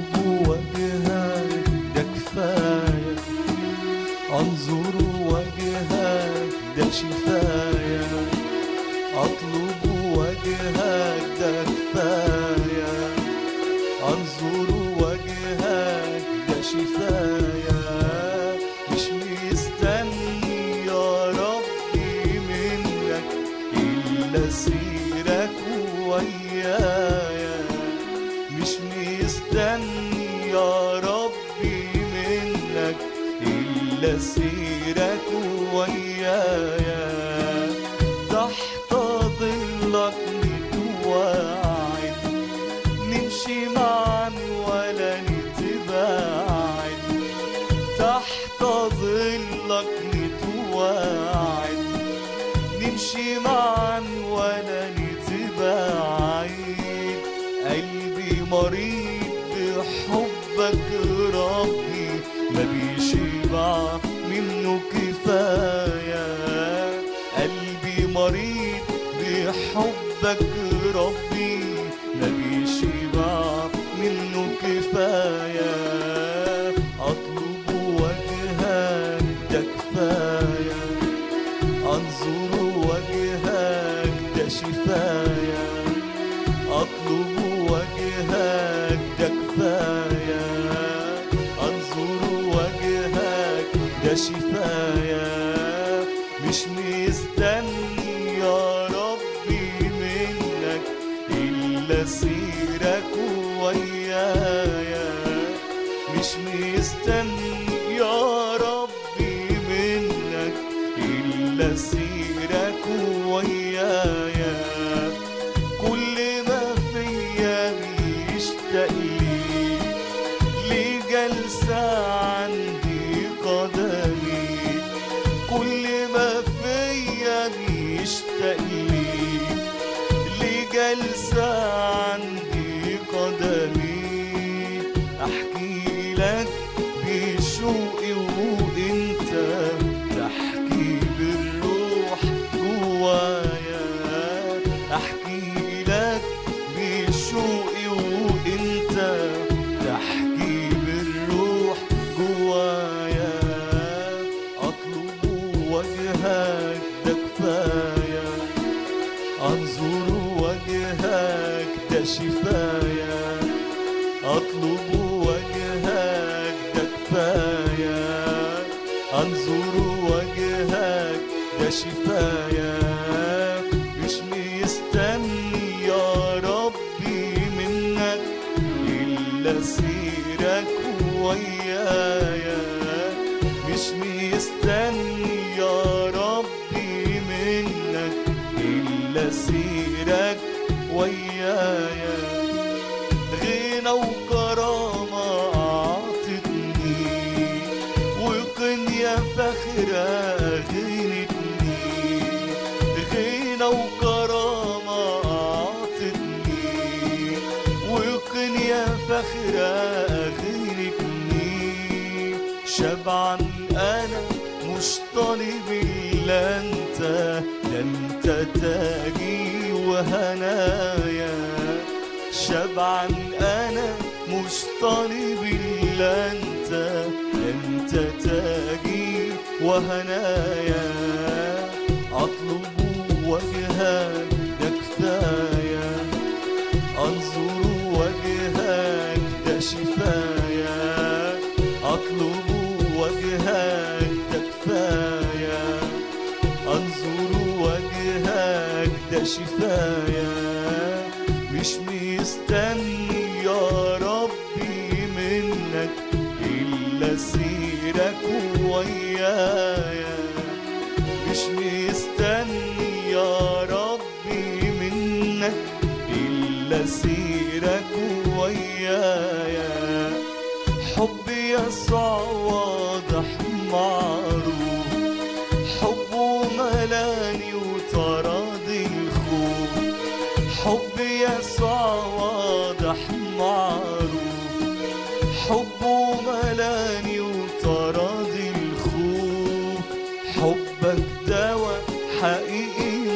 أطلب وجهك ده كفاية أنظر وجهك ده شفاية أطلب وجهك ده كفاية أنظر وجهك ده شفاية مش مستني يا ربي منك إلا سيرك ويايا مش مستني يا ربي منك إلا سيرك ويايا تحت ظلك نتوعد نمشي معا ولا نتباعد تحت ظلك نتوعد نمشي معا ولا نتباعد قلبي مريض بحبك ربي ما بيشبع منه كفاية قلبي مريض بحبك ربي ما بيشبع منه كفاية أطلب وجهك ده كفاية أنظر وجهك ده شفاية أطلب وجهك ده كفاية أنظر وجهك ده شفاية مش مستني يا ربي منك إلا سيرك ويايا مش مستني يا ربي منك إلا سيرك ويايا كل ما فيا بيشتاق لي لجلسة عندي قدمي كل ما فيا بيشتاق لي لجلسة عندي قدمي أحكي لك بشوقي وإنت تحكي بالروح جوايا أحكي لك بشوقي وإنت تحكي بالروح جوايا أطلب وجهك ده كفاية أنظر وجهك ده شفاية أطلب وجهك ده كفاية أنظر وجهك ده شفاية مش مستني يا ربي منك إلا سيرك ويايا مش مستني يا ربي منك إلا سيرك ويايا غنى وكرامة أعطتني وقنية فخرة غنتني غنى وكرامة أعطتني وقنية فخرة غنتني شبعان أنا مش طالب إلا أنت ده أنت تاجي وهنايا شبعان أنا مش طالب إلا أنت ده أنت تاجي وهنايا أطلب وجهك ده كفاية أنظر وجهك ده شفاية أطلب وجهك ده كفاية أنظر وجهك ده شفاية مش مستني يا ربي منك إلا سيرك ويايا مش مستني يا ربي منك إلا سيرك ويايا حب يسوع واضح معروف حبه ملاني وطرد الخوف حب يسوع واضح معروف حبه ملاني وطرد الخوف حبك دواء حقيقي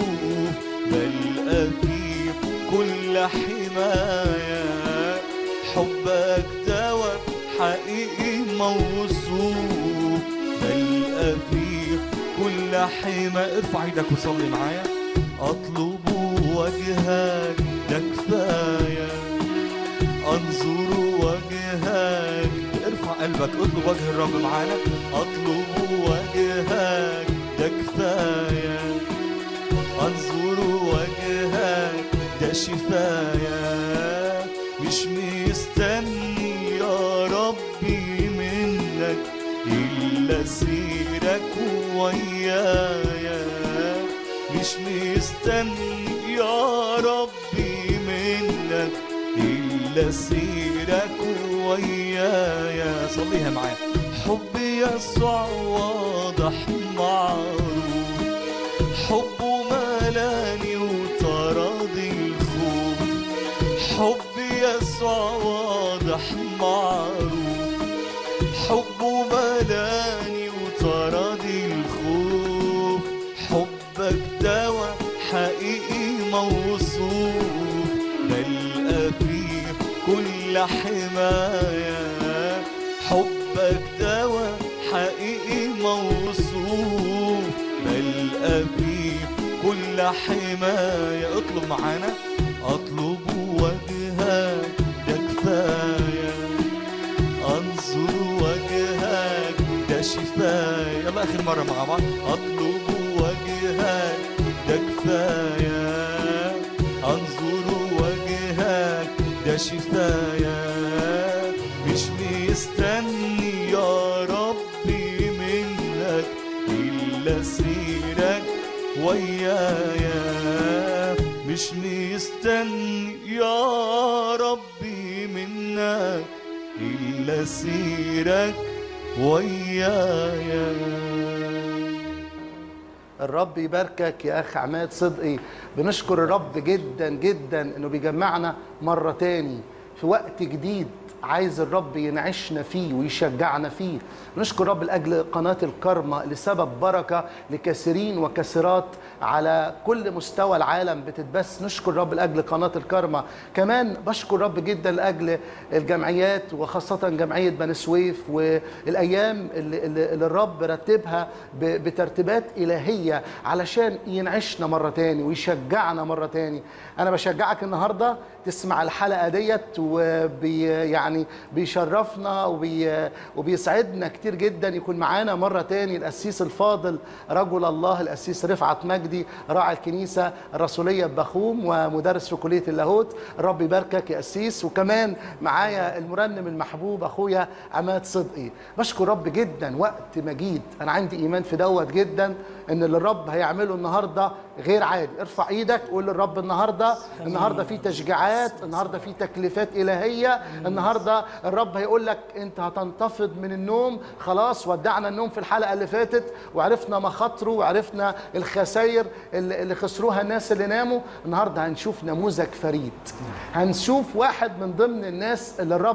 موصوف بلقى فيه كل حماية حبك دواء حقيقي موصوف بلقى فيه كل حما ارفع ايدك وصلي معايا اطلب وجهك ده كفايه انظر وجهك ارفع قلبك اطلب وجه الرب معانا اطلب وجهك ده كفايه انظر وجهك ده شفايا مش مستني يا ربي منك الا سيرك ويايا مش مستني يا ربي منك الا سيرك ويايا صليها معايا حب يسوع واضح معروف حبه ملاني وطرد الخوف حب يسوع واضح معروف حبه ملاني وطرد الخوف حبك دواء حقيقي موصوف بلقى فيه كل حماية حبك دواء حقيقي موصوف بلقى فيه كل حماية اطلب معانا اطلب وجهك ده كفاية انظر وجهك ده شفاية يلا اخر مرة مع بعض اطلب وجهك ده كفاية انظر وجهك ده شفاية مش مستني يا ربي منك إلا سيرك ويايا مش مستني يا ربي منك إلا سيرك ويايا الرب يباركك يا اخ عماد صدقي بنشكر الرب جدا جدا انه بيجمعنا مره تاني في وقت جديد عايز الرب ينعشنا فيه ويشجعنا فيه نشكر رب لاجل قناه الكرمه لسبب بركه لكثيرين وكثيرات على كل مستوى العالم بتتبث نشكر رب لاجل قناه الكرمه كمان بشكر رب جدا لاجل الجمعيات وخاصه جمعيه بني سويف والايام اللي, اللي اللي الرب رتبها ب- بترتيبات الهيه علشان ينعشنا مره تاني ويشجعنا مره تاني انا بشجعك النهارده تسمع الحلقه ديت وبي يعني بيشرفنا وبي وبيسعدنا كتير جدا يكون معانا مره تاني القسيس الفاضل رجل الله القسيس رفعت مجدي راعي الكنيسه الرسوليه ببخوم ومدرس في كليه اللاهوت الرب يباركك يا قسيس وكمان معايا المرنم المحبوب اخويا عماد صدقي بشكر رب جدا وقت مجيد انا عندي ايمان في دوت جدا ان اللي الرب هيعمله النهارده غير عادي ارفع ايدك قول للرب النهارده النهارده في تشجيعات النهارده في تكليفات الهيه النهارده الرب هيقول لك انت هتنتفض من النوم خلاص ودعنا النوم في الحلقه اللي فاتت وعرفنا مخاطره وعرفنا الخسائر اللي اللي خسروها الناس اللي ناموا النهارده هنشوف نموذج فريد هنشوف واحد من ضمن الناس اللي الرب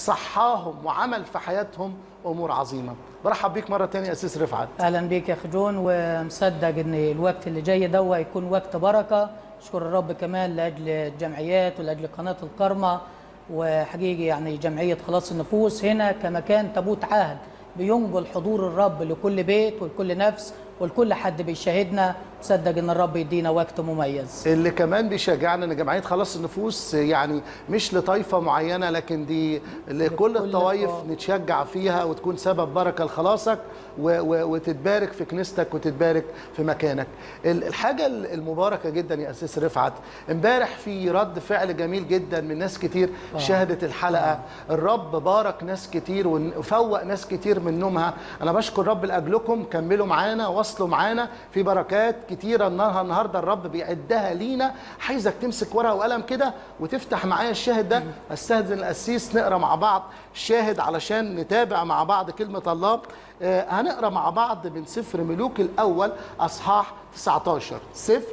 صحاهم وعمل في حياتهم امور عظيمه برحب بيك مره تانية يا اسيس رفعت اهلا بيك يا اخ جون ومصدق ان الوقت اللي جاي ده هيكون وقت بركه اشكر الرب كمان لاجل الجمعيات ولاجل قناه الكرمه وحقيقي يعني جمعيه خلاص النفوس هنا كمكان تابوت عهد بينقل حضور الرب لكل بيت ولكل نفس ولكل حد بيشاهدنا مصدق ان الرب يدينا وقت مميز اللي كمان بيشجعنا ان جمعيه خلاص النفوس يعني مش لطائفه معينه لكن دي لكل لكل الطوائف الطوائف. نتشجع فيها وتكون سبب بركه لخلاصك و- و- وتتبارك في كنيستك وتتبارك في مكانك. ال- الحاجه المباركه جدا يا اسيس رفعت امبارح في رد فعل جميل جدا من ناس كتير شاهدت الحلقه الرب بارك ناس كتير ون- وفوق ناس كتير من نومها انا بشكر رب لاجلكم كملوا معانا واصلوا معانا في بركات كتيره النهارده النهارده الرب بيعدها لينا عايزك تمسك ورقه وقلم كده وتفتح معايا الشاهد ده استاذن القسيس نقرا مع بعض شاهد علشان نتابع مع بعض كلمه الله آه، هنقرا مع بعض من سفر ملوك الاول اصحاح 19 سفر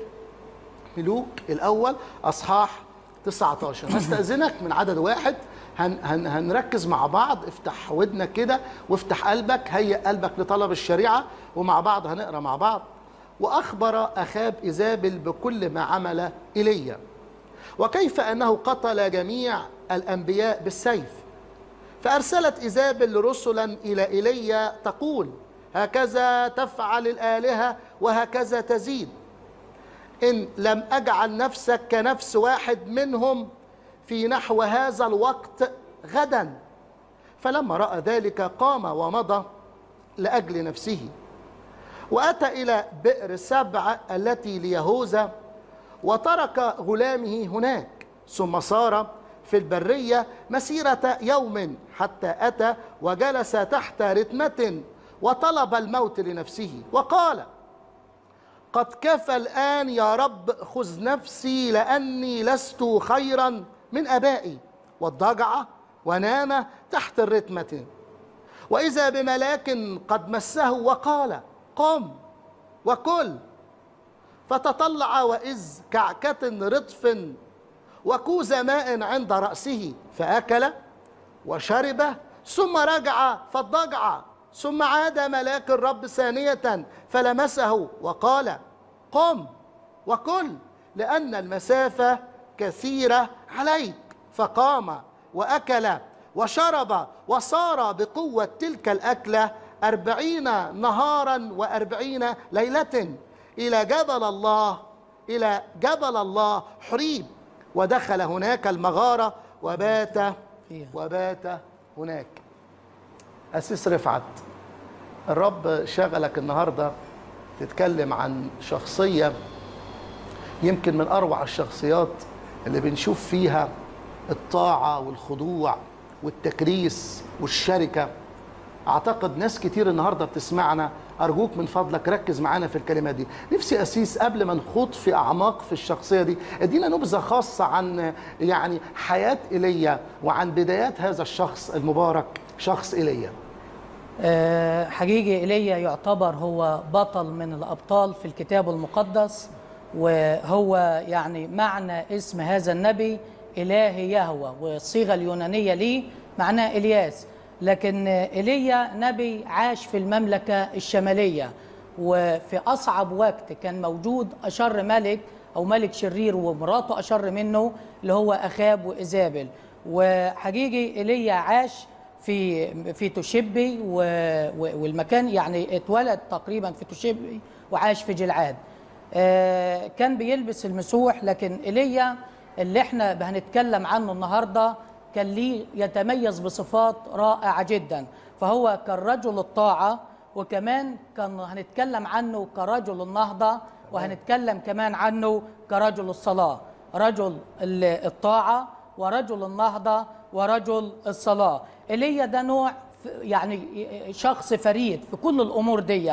ملوك الاول اصحاح 19 هستاذنك من عدد واحد هن هن هنركز مع بعض افتح ودنك كده وافتح قلبك هيئ قلبك لطلب الشريعه ومع بعض هنقرا مع بعض واخبر اخاب ايزابل بكل ما عمل ايليا وكيف أنه قتل جميع الأنبياء بالسيف فأرسلت إيزابل رسلا إلى إيليا تقول هكذا تفعل الآلهة وهكذا تزيد إن لم أجعل نفسك كنفس واحد منهم في نحو هذا الوقت غدا فلما رأى ذلك قام ومضى لأجل نفسه وأتى إلى بئر سبع التي ليهوذا وترك غلامه هناك ثم صار في البرية مسيرة يوم حتى أتى وجلس تحت رتمة وطلب الموت لنفسه وقال قد كفى الآن يا رب خذ نفسي لأني لست خيرا من أبائي واضطجع ونام تحت الرتمة وإذا بملاك قد مسه وقال قم وكل فتطلع وإذ كعكة رطف وكوز ماء عند رأسه فأكل وشرب ثم رجع فاضطجع ثم عاد ملاك الرب ثانية فلمسه وقال قم وكل لأن المسافة كثيرة عليك فقام وأكل وشرب وصار بقوة تلك الأكلة أربعين نهارا وأربعين ليلة إلى جبل الله إلى جبل الله حريب ودخل هناك المغارة وبات فيها. وبات هناك أسيس رفعت الرب شغلك النهاردة تتكلم عن شخصية يمكن من أروع الشخصيات اللي بنشوف فيها الطاعة والخضوع والتكريس والشركة أعتقد ناس كتير النهاردة بتسمعنا أرجوك من فضلك ركز معانا في الكلمات دي نفسي أسيس قبل ما نخوض في أعماق في الشخصية دي ادينا نبذة خاصة عن يعني حياة إيليا وعن بدايات هذا الشخص المبارك شخص إيليا آه، حقيقي ايليا يعتبر هو بطل من الابطال في الكتاب المقدس وهو يعني معنى اسم هذا النبي الهي يهوى والصيغه اليونانيه ليه معناه الياس لكن آه، ايليا نبي عاش في المملكه الشماليه وفي اصعب وقت كان موجود اشر ملك او ملك شرير ومراته اشر منه اللي هو اخاب وايزابل وحقيقي ايليا عاش في في تشبي و... و- والمكان يعني اتولد تقريبا في تشبي وعاش في جلعاد آه، كان بيلبس المسوح لكن ايليا اللي احنا هنتكلم عنه النهارده كان ليه يتميز بصفات رائعه جدا فهو كان رجل الطاعه وكمان كان هنتكلم عنه كرجل النهضه وهنتكلم كمان عنه كرجل الصلاه رجل ال- الطاعه ورجل النهضه ورجل الصلاه ايليا ده نوع ف- يعني شخص فريد في كل الامور دي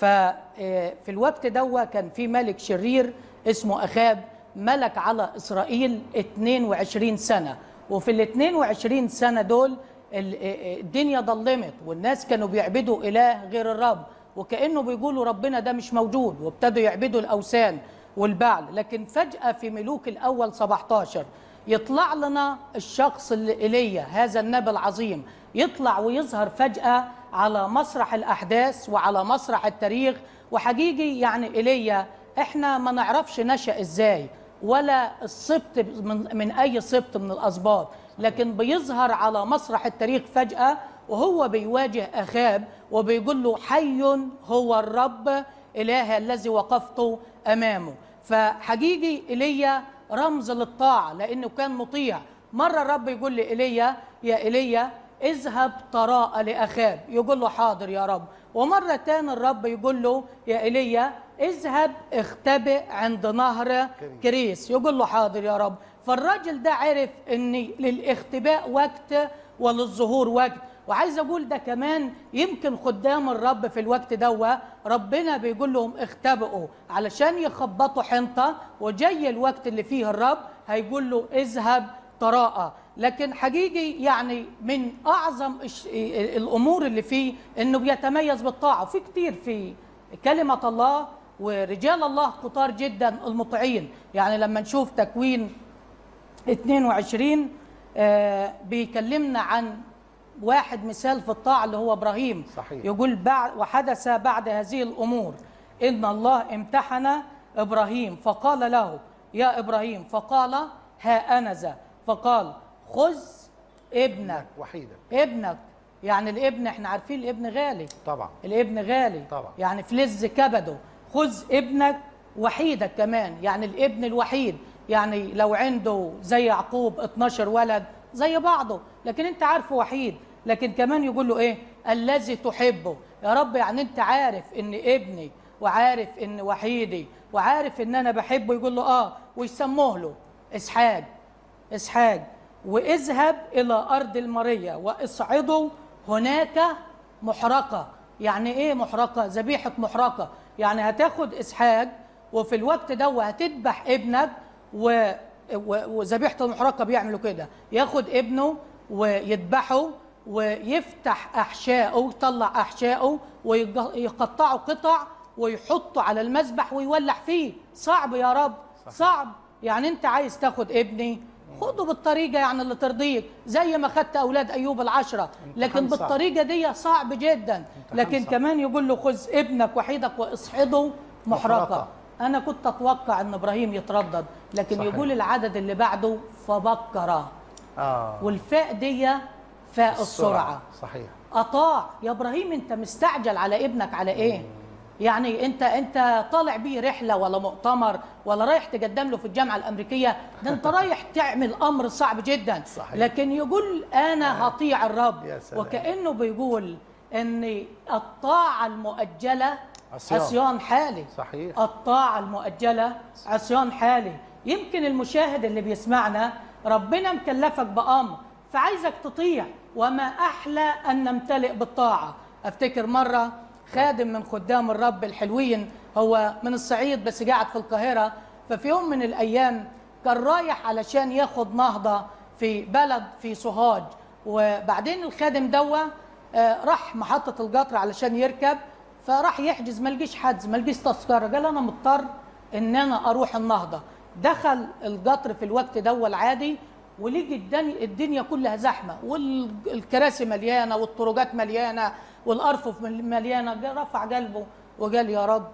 ففي الوقت ده كان في ملك شرير اسمه اخاب ملك على اسرائيل 22 سنه وفي ال 22 سنه دول ال- الدنيا ضلمت والناس كانوا بيعبدوا اله غير الرب وكانه بيقولوا ربنا ده مش موجود وابتدوا يعبدوا الاوثان والبعل لكن فجاه في ملوك الاول 17 يطلع لنا الشخص اللي ايليا هذا النبي العظيم يطلع ويظهر فجأة على مسرح الأحداث وعلى مسرح التاريخ وحقيقي يعني ايليا احنا ما نعرفش نشأ ازاي ولا السبط من, من أي سبط من الأسباط لكن بيظهر على مسرح التاريخ فجأة وهو بيواجه أخاب وبيقول له حي هو الرب إله الذي وقفت أمامه فحقيقي ايليا رمز للطاعة لأنه كان مطيع مرة الرب يقول لإيليا يا إيليا اذهب طراء لأخاب يقول له حاضر يا رب ومرة تاني الرب يقول له يا إيليا اذهب اختبئ عند نهر كريس يقول له حاضر يا رب فالراجل ده عرف ان للاختباء وقت وللظهور وقت وعايز اقول ده كمان يمكن خدام الرب في الوقت ده ربنا بيقول لهم اختبئوا علشان يخبطوا حنطه وجاي الوقت اللي فيه الرب هيقول له اذهب طراءة لكن حقيقي يعني من اعظم الش- الامور اللي فيه انه بيتميز بالطاعه وفي كتير في كلمه الله ورجال الله كتار جدا المطيعين يعني لما نشوف تكوين 22 آه، بيكلمنا عن واحد مثال في الطاعة اللي هو إبراهيم صحيح. يقول بعد وحدث بعد هذه الأمور إن الله امتحن إبراهيم فقال له يا إبراهيم فقال ها أنا ذا فقال خذ ابنك وحيدا ابنك يعني الابن احنا عارفين الابن غالي طبعا الابن غالي طبعا. يعني فلز كبده خذ ابنك وحيدك كمان يعني الابن الوحيد يعني لو عنده زي يعقوب 12 ولد زي بعضه لكن انت عارفه وحيد لكن كمان يقول له ايه الذي تحبه يا رب يعني انت عارف ان ابني وعارف ان وحيدي وعارف ان انا بحبه يقول له اه ويسموه له اسحاق اسحاق واذهب الى ارض المريه واصعدوا هناك محرقه يعني ايه محرقه ذبيحه محرقه يعني هتاخد اسحاق وفي الوقت ده هتذبح ابنك و و- وذبيحه المحرقه بيعملوا كده ياخد ابنه ويذبحه ويفتح احشائه يطلع احشائه ويقطعه قطع ويحطه على المذبح ويولع فيه صعب يا رب صعب يعني انت عايز تاخد ابني خده بالطريقه يعني اللي ترضيك زي ما خدت اولاد ايوب العشره لكن امتحان صعب. بالطريقه دي صعب جدا لكن صعب. كمان يقول له خذ ابنك وحيدك واصعده محرقه محرقة. انا كنت اتوقع ان ابراهيم يتردد لكن صحيح. يقول العدد اللي بعده فبكر اه والفاء دي فاء السرعه صحيح اطاع يا ابراهيم انت مستعجل على ابنك على ايه يعني انت انت طالع بيه رحله ولا مؤتمر ولا رايح تقدم له في الجامعه الامريكيه ده انت رايح تعمل امر صعب جدا صحيح. لكن يقول انا هطيع الرب يا سلام. وكانه بيقول ان الطاعه المؤجله عصيان. عصيان حالي صحيح. الطاعه المؤجله عصيان حالي يمكن المشاهد اللي بيسمعنا ربنا مكلفك بامر فعايزك تطيع وما احلى ان نمتلئ بالطاعه افتكر مره خادم من خدام الرب الحلوين هو من الصعيد بس قاعد في القاهره ففي يوم من الايام كان رايح علشان ياخد نهضه في بلد في سوهاج وبعدين الخادم دوا آه، راح محطه القطر علشان يركب فراح يحجز ما لقيش حجز ما لقيش تذكره قال انا مضطر ان انا اروح النهضه دخل القطر في الوقت ده العادي ولقي الدنيا, الدنيا كلها زحمه والكراسي مليانه والطرقات مليانه والارفف مل- مليانه جا- رفع قلبه وقال يا رب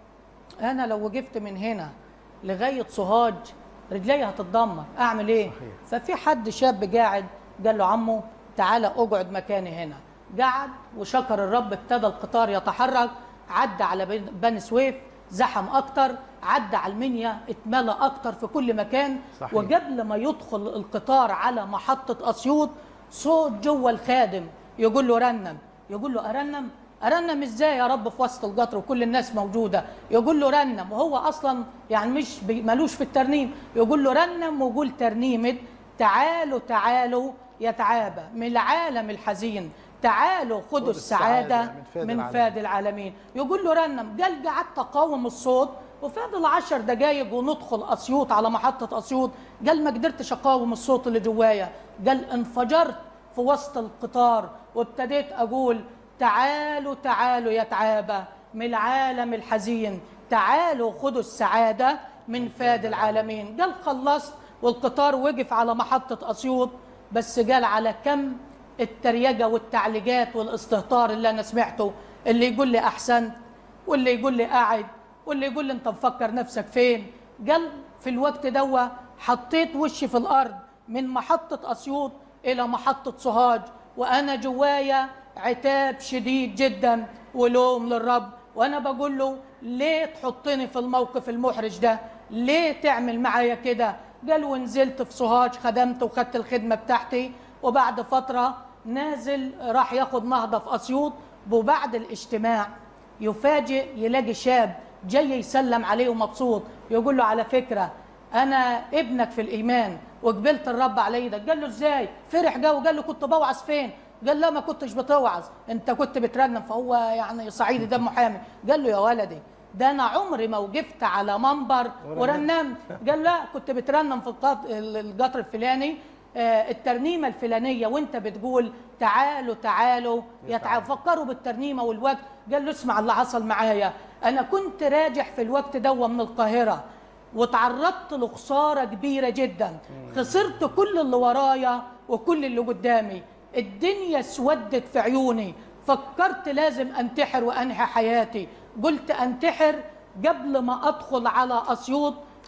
انا لو وقفت من هنا لغايه سوهاج رجلي هتتدمر اعمل ايه صحيح. ففي حد شاب قاعد قال له عمو تعالى اقعد مكاني هنا قعد وشكر الرب ابتدى القطار يتحرك عدى على بن- بني سويف زحم اكتر عدى على المنيا اتملى اكتر في كل مكان صحيح. وقبل ما يدخل القطار على محطه اسيوط صوت جوه الخادم يقول له رنم يقول له ارنم ارنم ازاي يا رب في وسط القطر وكل الناس موجوده يقول له رنم وهو اصلا يعني مش بي- ملوش في الترنيم يقول له رنم وقول ترنيمه تعالوا تعالوا يتعابى من العالم الحزين تعالوا خدوا خدوا السعاده السعادة من فاد من العالمين. فاد العالمين يقول له رنم قال قعدت اقاوم الصوت وفاضل عشر دقايق وندخل اسيوط على محطه اسيوط قال ما قدرتش اقاوم الصوت اللي جوايا قال انفجرت في وسط القطار وابتديت اقول تعالوا تعالوا يا تعابى من العالم الحزين تعالوا خدوا السعاده من فاد العالمين قال خلصت والقطار وقف على محطه اسيوط بس قال على كم التريقه والتعليقات والاستهتار اللي انا سمعته اللي يقول لي احسنت واللي يقول لي قاعد واللي يقول لي انت مفكر نفسك فين قال في الوقت دوا حطيت وشي في الارض من محطه اسيوط الى محطه سوهاج وانا جوايا عتاب شديد جدا ولوم للرب وانا بقول له ليه تحطني في الموقف المحرج ده ليه تعمل معايا كده قال ونزلت في سوهاج خدمت وخدت الخدمه بتاعتي وبعد فتره نازل راح ياخد نهضه في اسيوط وبعد الاجتماع يفاجئ يلاقي شاب جاي يسلم عليه ومبسوط يقول له على فكره انا ابنك في الايمان وقبلت الرب على ايدك قال له ازاي فرح جه وقال له كنت بوعظ فين قال لا ما كنتش بتوعظ انت كنت بترنم فهو يعني صعيدي ده محامي قال له يا ولدي ده انا عمري ما وقفت على منبر ورنمت قال لا كنت بترنم في القط- القطر الفلاني آه، الترنيمه الفلانيه وانت بتقول تعالوا تعالوا يتعالوا فكروا بالترنيمه والوقت قال له اسمع اللي حصل معايا انا كنت راجع في الوقت ده من القاهره وتعرضت لخساره كبيره جدا خسرت كل اللي ورايا وكل اللي قدامي الدنيا اسودت في عيوني فكرت لازم انتحر وانهي حياتي قلت انتحر قبل ما ادخل على اسيوط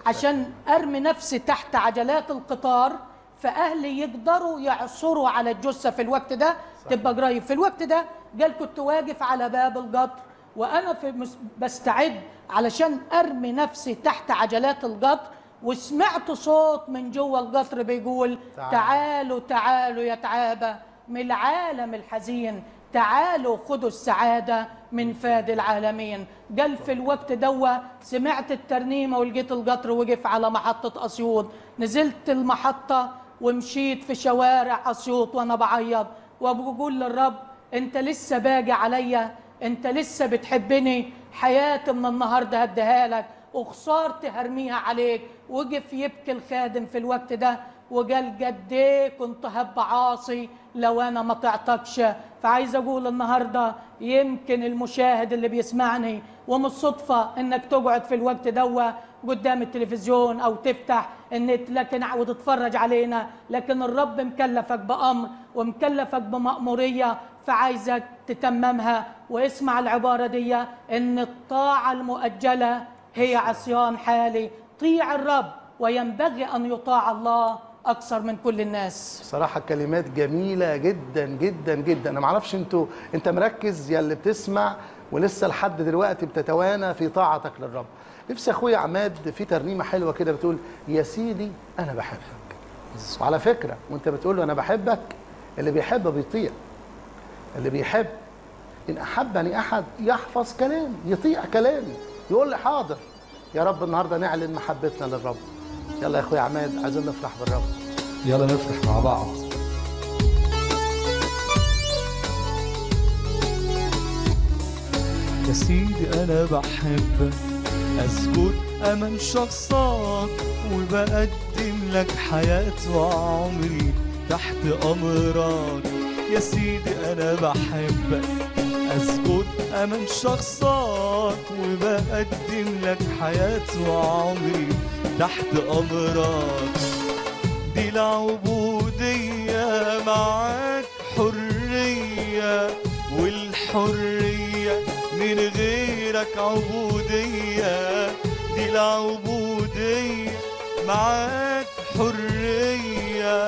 عشان ارمي نفسي تحت عجلات القطار فاهلي يقدروا يعثروا على الجثه في الوقت ده تبقى قريب في الوقت ده قال كنت واقف على باب القطر وانا في مس- بستعد علشان ارمي نفسي تحت عجلات القطر وسمعت صوت من جوه القطر بيقول تعال. تعالوا تعالوا يا تعابه من العالم الحزين تعالوا خذوا السعادة من فاد العالمين قال في الوقت دوا سمعت الترنيمة ولقيت القطر وقف على محطة أسيوط نزلت المحطة ومشيت في شوارع أسيوط وأنا بعيط وبقول للرب أنت لسه باقي عليا أنت لسه بتحبني حياتي من النهاردة هديها لك وخسارتي هرميها عليك وقف يبكي الخادم في الوقت ده وقال قد ايه كنت هبقى عاصي لو انا ما طعتكش فعايز اقول النهارده يمكن المشاهد اللي بيسمعني ومش صدفه انك تقعد في الوقت دوا قدام التلفزيون او تفتح النت لكن وتتفرج علينا لكن الرب مكلفك بامر ومكلفك بمأموريه فعايزك تتممها واسمع العباره دي ان الطاعه المؤجله هي عصيان حالي طيع الرب وينبغي ان يطاع الله اكثر من كل الناس صراحة كلمات جميلة جدا جدا جدا أنا معرفش أنتوا أنت مركز يا اللي بتسمع ولسه لحد دلوقتي بتتوانى في طاعتك للرب نفسي أخويا عماد في ترنيمة حلوة كده بتقول يا سيدي أنا بحبك وعلى فكرة وأنت بتقول له أنا بحبك اللي بيحب بيطيع اللي بيحب إن أحبني أحد يحفظ كلامي يطيع كلامي يقول لي حاضر يا رب النهاردة نعلن محبتنا للرب يلا يا أخويا عماد عايزين نفرح بالرب يلا نفرح مع بعض يا سيدي انا بحبك اسجد امام شخصك وبقدم لك حياتي وعمري تحت امرك يا سيدي انا بحبك اسجد امام شخصك وبقدم لك حياتي وعمري تحت امرك دي العبودية معاك حرية والحرية من غيرك عبودية دي العبودية معاك حرية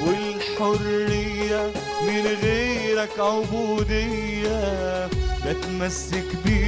والحرية من غيرك عبودية بتمسك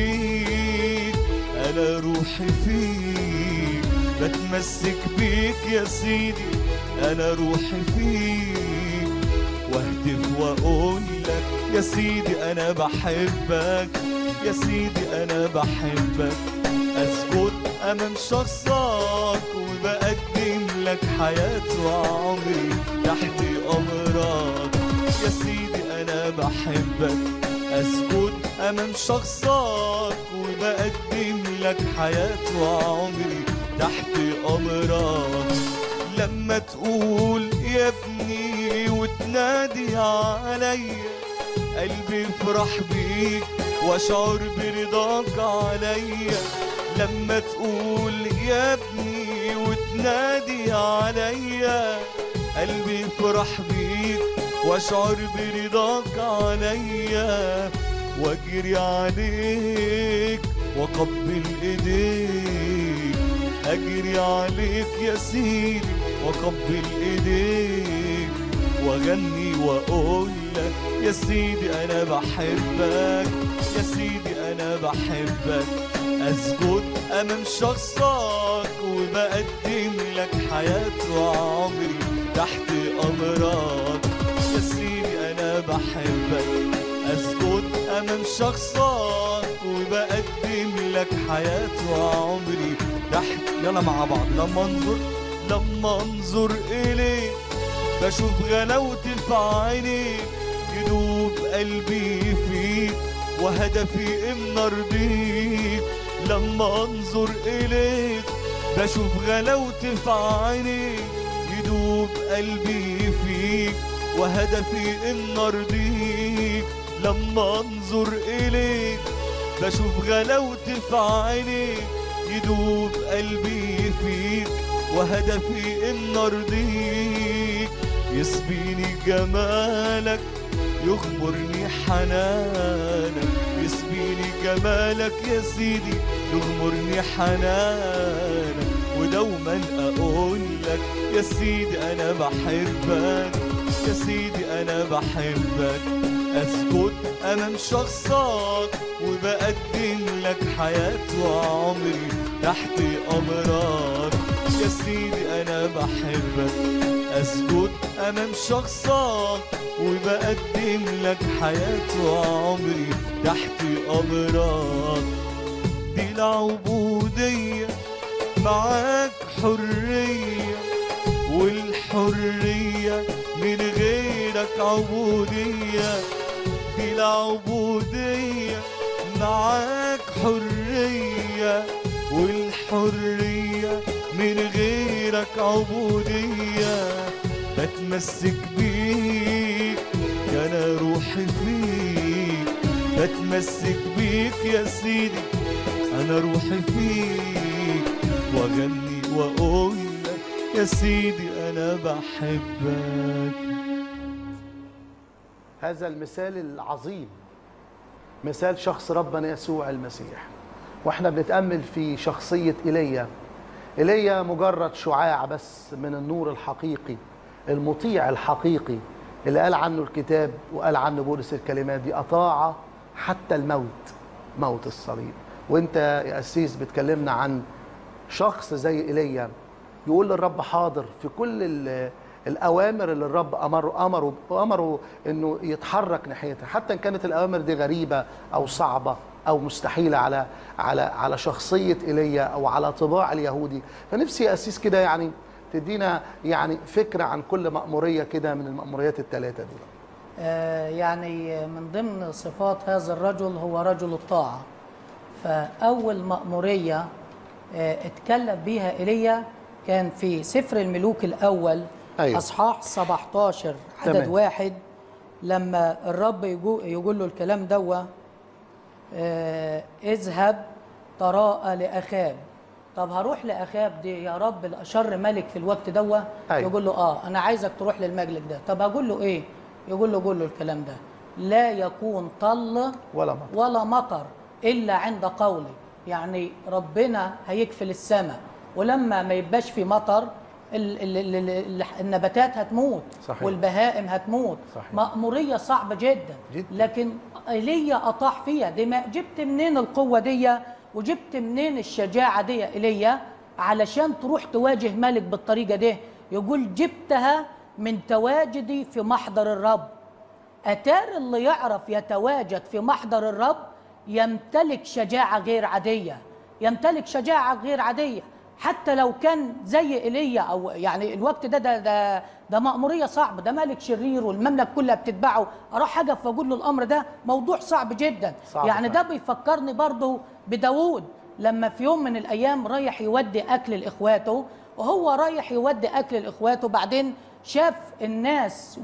بيك أنا روحي فيك بتمسك بيك يا سيدي انا روحي فيك واهتف واقول لك يا سيدي انا بحبك يا سيدي انا بحبك اسجد امام شخصك وبقدم لك حياتي وعمري تحت امرك يا سيدي انا بحبك اسجد امام شخصك وبقدم لك حياتي وعمري تحت امرك لما تقول يا ابني وتنادي عليا قلبي يفرح بيك واشعر برضاك عليا لما تقول يا ابني وتنادي عليا قلبي يفرح بيك واشعر برضاك عليا واجري عليك واقبل ايديك اجري عليك يا سيدي واقبل ايديك واغني واقول لك يا سيدي انا بحبك يا سيدي انا بحبك اسجد امام شخصك وبقدم لك حياتي وعمري تحت امرك يا سيدي انا بحبك اسجد امام شخصك وبقدم لك حياتي وعمري تحت يلا مع بعض لما انظر لما انظر اليك بشوف غلاوتي في عينيك يدوب قلبي فيك وهدفي ان ارضيك لما انظر اليك بشوف غلاوتي في عينيك يدوب قلبي فيك وهدفي ان ارضيك لما انظر اليك بشوف غلاوتي في عينيك يدوب قلبي فيك وهدفي ان ارضيك يسبيني جمالك يغمرني حنانك يسبيني جمالك يا سيدي يغمرني حنانك ودوما اقول لك يا سيدي انا بحبك يا سيدي انا بحبك اسجد امام شخصك وبقدم لك حياتي وعمري تحت امرك يا سيدي انا بحبك اسجد امام شخصك وبقدم لك حياتي وعمري تحت امرك دي العبودية معاك حرية والحرية من غيرك عبودية دي العبودية معاك حرية والحرية من غيرك عبودية بتمسك بيك يا انا روحي فيك بتمسك بيك يا سيدي انا روحي فيك واغني واقول لك يا سيدي انا بحبك هذا المثال العظيم مثال شخص ربنا يسوع المسيح واحنا بنتامل في شخصيه ايليا ايليا مجرد شعاع بس من النور الحقيقي المطيع الحقيقي اللي قال عنه الكتاب وقال عنه بولس الكلمات دي اطاع حتى الموت موت الصليب وانت يا قسيس بتكلمنا عن شخص زي ايليا يقول للرب حاضر في كل ال- الاوامر اللي الرب امره امره امره انه يتحرك ناحيتها حتى ان كانت الاوامر دي غريبه او صعبه او مستحيله على على على شخصيه ايليا او على طباع اليهودي فنفسي يا قسيس كده يعني تدينا يعني فكره عن كل مأموريه كده من المأموريات الثلاثه دول آه، يعني من ضمن صفات هذا الرجل هو رجل الطاعة فأول مأمورية آه، اتكلم بها إيليا كان في سفر الملوك الأول أيوة. أصحاح 17 عدد تمام. واحد لما الرب يجو- يقول له الكلام دوا آه، اذهب تراءى لأخاب طب هروح لأخاب دي يا رب الأشر ملك في الوقت دوا أيوة. يقول له اه أنا عايزك تروح للمجلك ده طب هقول له إيه يقول له قول له الكلام ده لا يكون طل ولا مطر ولا مطر إلا عند قولي يعني ربنا هيكفل السماء ولما ما يبقاش في مطر ال ال ال ال ال النباتات هتموت صحيح. والبهائم هتموت صحيح. مأمورية صعبة جدا جدا. لكن ايليا اطاح فيها دي ما جبت منين القوه دي وجبت منين الشجاعه دي ايليا علشان تروح تواجه ملك بالطريقه دي يقول جبتها من تواجدي في محضر الرب اتار اللي يعرف يتواجد في محضر الرب يمتلك شجاعه غير عاديه يمتلك شجاعه غير عاديه حتى لو كان زي ايليا او يعني الوقت ده ده ده, ده مأموريه صعبه ده ملك شرير والمملكه كلها بتتبعه اروح اقف واقول له الامر ده موضوع صعب جدا صعب يعني فعلا. ده بيفكرني برضه بداوود لما في يوم من الايام رايح يودي اكل لاخواته وهو رايح يودي اكل لاخواته بعدين شاف الناس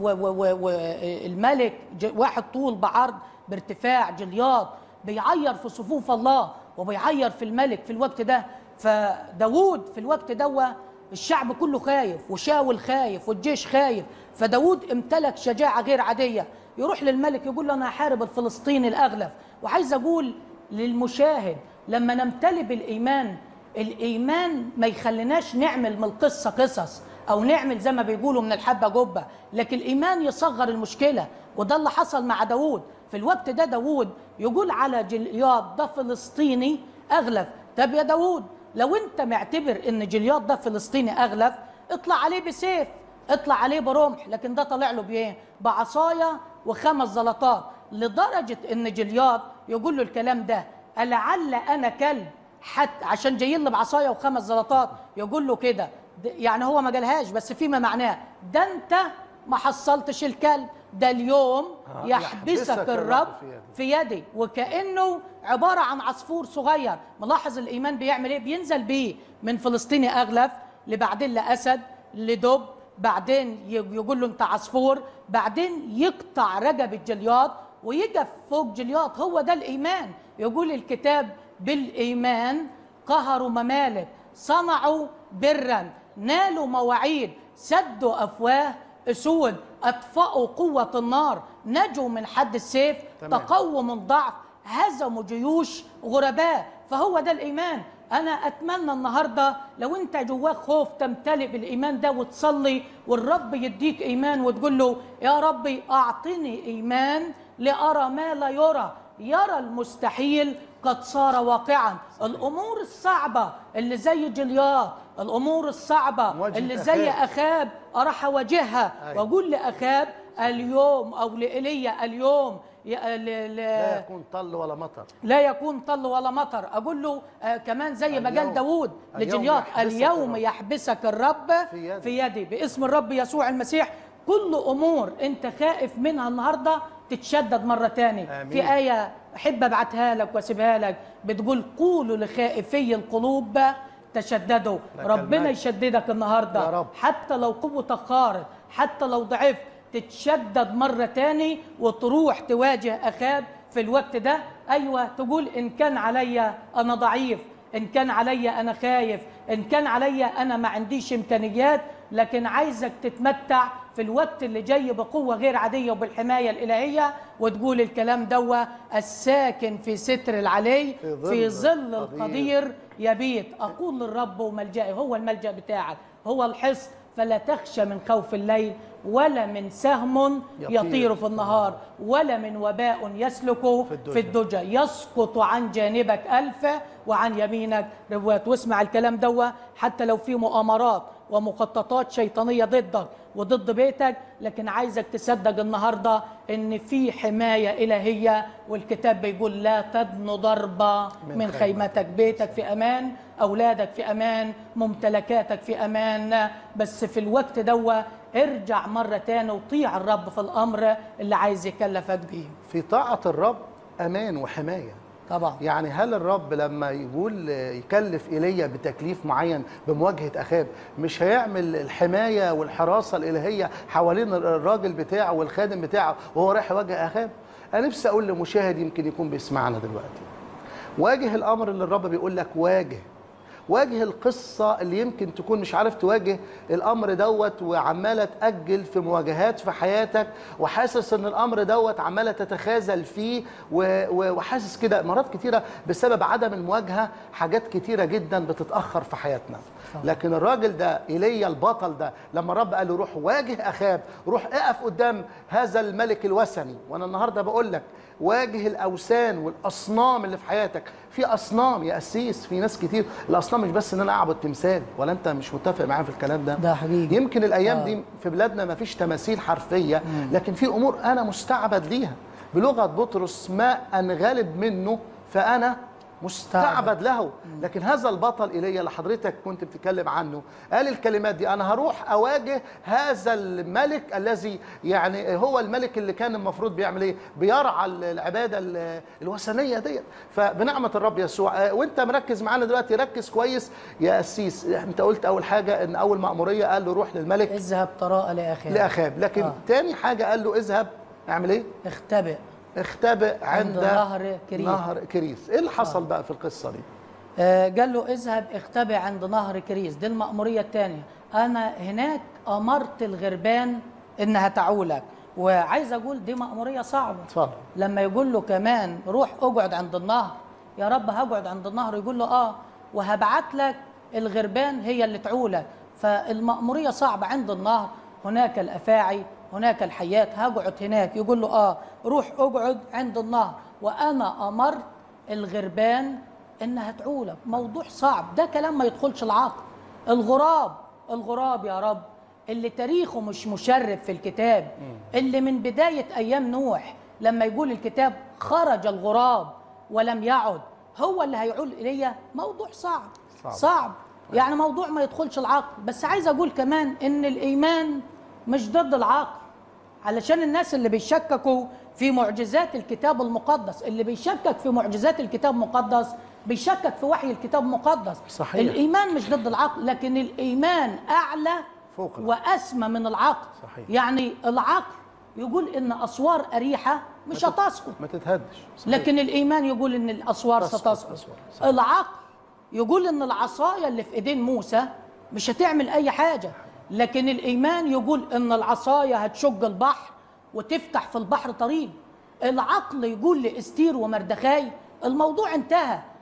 والملك واحد طول بعرض بارتفاع جلياط بيعير في صفوف الله وبيعير في الملك في الوقت ده فداوود في الوقت ده الشعب كله خايف وشاول خايف والجيش خايف فداود امتلك شجاعة غير عادية يروح للملك يقول له أنا هحارب الفلسطيني الأغلف وعايز أقول للمشاهد لما نمتلي بالإيمان الإيمان ما يخليناش نعمل من القصة قصص أو نعمل زي ما بيقولوا من الحبة جبة لكن الإيمان يصغر المشكلة وده اللي حصل مع داود في الوقت ده داود يقول على جلياط ده فلسطيني أغلف طب يا داود لو انت معتبر ان جلياط ده فلسطيني اغلف اطلع عليه بسيف اطلع عليه برمح لكن ده طلع له بايه بعصايه وخمس زلطات لدرجه ان جلياط يقول له الكلام ده ألعل انا كلب حتى عشان جاي له بعصايه وخمس زلطات يقول له كده ده- يعني هو ما قالهاش بس فيما معناه ده انت ما حصلتش الكلب ده اليوم آه، يحبسك الرب في يدي. في يدي وكانه عباره عن عصفور صغير ملاحظ الايمان بيعمل ايه بينزل بيه من فلسطيني اغلف لبعدين لاسد لدب بعدين ي- يقول له انت عصفور بعدين يقطع رقبه جلياط ويقف فوق جلياط هو ده الايمان يقول الكتاب بالايمان قهروا ممالك صنعوا برا نالوا مواعيد سدوا افواه اسود اطفأوا قوه النار نجوا من حد السيف تمام. تقووا من ضعف هزموا جيوش غرباء فهو ده الايمان انا اتمنى النهارده لو انت جواك خوف تمتلئ بالايمان ده وتصلي والرب يديك ايمان وتقول له يا ربي اعطني ايمان لارى ما لا يرى يرى المستحيل قد صار واقعا الامور الصعبه اللي زي جليات الامور الصعبه مواجهة اللي زي أخاب. اخاب اروح اواجهها أيوة. واقول لاخاب اليوم او لايليا اليوم ي- ل- ل- لا يكون طل ولا مطر لا يكون طل ولا مطر اقول له آه كمان زي ما قال اليوم- داود اليوم لجليات يحبسك اليوم الرب. يحبسك الرب في يدي. في يدي باسم الرب يسوع المسيح كل امور انت خائف منها النهارده تتشدد مره تاني آمين. في ايه احب ابعتها لك واسيبها لك بتقول قولوا لخائفي القلوب تشددوا لك ربنا المجد. يشددك النهارده يا رب. حتى لو قوتك خارج حتى لو ضعفت تتشدد مرة تاني وتروح تواجه أخاب في الوقت ده أيوة تقول إن كان عليا أنا ضعيف إن كان عليا أنا خايف إن كان عليا أنا ما عنديش إمكانيات لكن عايزك تتمتع في الوقت اللي جاي بقوة غير عادية وبالحماية الإلهية وتقول الكلام دوا الساكن في ستر العلي في ظل في ظل القدير. القدير يبيت أقول للرب وملجئي هو الملجأ بتاعك هو الحصن فلا تخشى من خوف الليل ولا من سهم يطير. يطير في النهار ولا من وباء يسلك الدجى. في الدجى يسقط عن جانبك ألف وعن يمينك ربوات واسمع الكلام دوا حتى لو في مؤامرات ومخططات شيطانية ضدك وضد بيتك لكن عايزك تصدق النهاردة ان في حماية إلهية والكتاب بيقول لا تدن ضربة من من خيمتك بيتك في أمان أولادك في أمان ممتلكاتك في أمان بس في الوقت دوا ارجع مرة تاني وطيع الرب في الأمر اللي عايز يكلفك بيه في طاعة الرب أمان وحماية طبعا يعني هل الرب لما يقول يكلف ايليا بتكليف معين بمواجهه اخاب مش هيعمل الحمايه والحراسه الالهيه حوالين الراجل بتاعه والخادم بتاعه وهو رايح يواجه اخاب؟ انا نفسي اقول لمشاهد يمكن يكون بيسمعنا دلوقتي واجه الامر اللي الرب بيقول لك واجه واجه القصة اللي يمكن تكون مش عارف تواجه الأمر دوت وعمالة تأجل في مواجهات في حياتك وحاسس إن الأمر دوت عمالة تتخاذل فيه و- و- وحاسس كده مرات كتيرة بسبب عدم المواجهة حاجات كتيرة جدا بتتأخر في حياتنا لكن الراجل ده ايليا البطل ده لما الرب قال له روح واجه اخاب روح اقف قدام هذا الملك الوثني وانا النهارده بقول لك واجه الاوثان والاصنام اللي في حياتك في اصنام يا قسيس في ناس كتير الاصنام مش بس ان انا اعبد تمثال ولا انت مش متفق معايا في الكلام ده ده حقيقي. يمكن الايام آه. دي في بلادنا ما فيش تماثيل حرفيه لكن في امور انا مستعبد ليها بلغه بطرس ما انغلب منه فانا مستعبد له لكن هذا البطل ايليا اللي حضرتك كنت بتتكلم عنه قال الكلمات دي انا هروح اواجه هذا الملك الذي يعني هو الملك اللي كان المفروض بيعمل ايه بيرعى العباده ال- الوثنيه ديت فبنعمه الرب يسوع آه، وانت مركز معانا دلوقتي ركز كويس يا قسيس انت قلت اول حاجه ان اول مأموريه قال له روح للملك اذهب تراءى لأخاك لاخاب لكن آه. تاني حاجه قال له اذهب اعمل ايه اختبئ اختبئ عند, عند نهر كريس. نهر كريس ايه اللي حصل بقى في القصه دي آه، قال له اذهب اختبئ عند نهر كريس دي المأمورية الثانية أنا هناك أمرت الغربان إنها تعولك وعايز أقول دي مأمورية صعبة اتفضل لما يقول له كمان روح اقعد عند النهر يا رب هقعد عند النهر يقول له اه وهبعت لك الغربان هي اللي تعولك فالمأمورية صعبة عند النهر هناك الأفاعي هناك الحيات هقعد هناك يقول له اه روح اقعد عند النهر وأنا أمرت الغربان إنها تعولك موضوع صعب ده كلام ما يدخلش العقل الغراب الغراب يا رب اللي تاريخه مش مشرف في الكتاب اللي من بداية أيام نوح لما يقول الكتاب خرج الغراب ولم يعد هو اللي هيعول إليه موضوع صعب صعب. صعب, صعب. يعني موضوع ما يدخلش العقل بس عايز أقول كمان إن الإيمان مش ضد العقل علشان الناس اللي بيشككوا في معجزات الكتاب المقدس اللي بيشكك في معجزات الكتاب المقدس بيشكك في وحي الكتاب المقدس صحيح. الإيمان مش ضد العقل لكن الإيمان أعلى فوق العقل. وأسمى من العقل صحيح. يعني العقل يقول إن أسوار أريحة مش هتسقط ما تتهدش صحيح. لكن الإيمان يقول إن الأسوار تسقط ستسقط أسوار. صحيح. العقل يقول إن العصاية اللي في إيدين موسى مش هتعمل أي حاجة لكن الإيمان يقول إن العصاية هتشج البحر وتفتح في البحر طريق العقل يقول لإستير ومردخاي الموضوع انتهى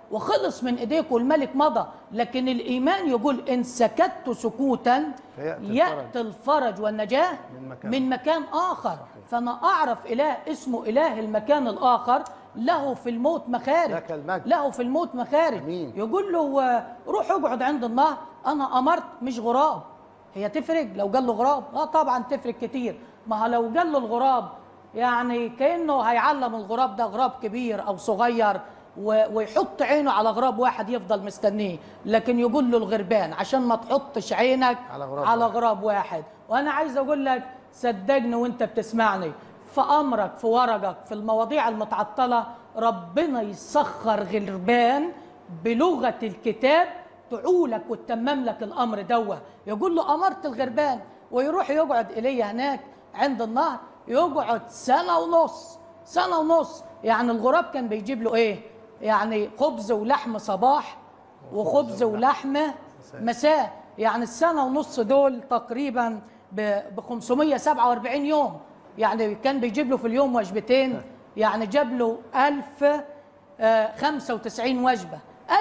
وخلص من ايديكم الملك مضى لكن الايمان يقول ان سكت سكوتا فيأتي الفرج. ياتي الفرج والنجاه من مكان من مكان اخر فانا اعرف اله اسمه اله المكان الاخر له في الموت مخارج لك المجد. له في الموت مخارج أمين. يقول له آه، روح اقعد عند النهر انا امرت مش غراب هي تفرق لو قال له غراب اه طبعا تفرق كتير ما هو لو قال له الغراب يعني كانه هيعلم الغراب ده غراب كبير او صغير و- ويحط عينه على غراب واحد يفضل مستنيه لكن يقول له الغربان عشان ما تحطش عينك على غراب على واحد. غراب واحد وانا عايز اقول لك صدقني وانت بتسمعني في امرك في ورقك في المواضيع المتعطله ربنا يسخر غربان بلغه الكتاب تعولك وتتمم لك الامر دوه يقول له امرت الغربان ويروح يقعد ايليا هناك عند النهر يقعد سنه ونص سنه ونص يعني الغراب كان بيجيب له ايه يعني خبز ولحم صباح وخبز ولحم مساء يعني السنه ونص دول تقريبا ب 547 يوم يعني كان بيجيب له في اليوم وجبتين يعني جاب له 1095 وجبه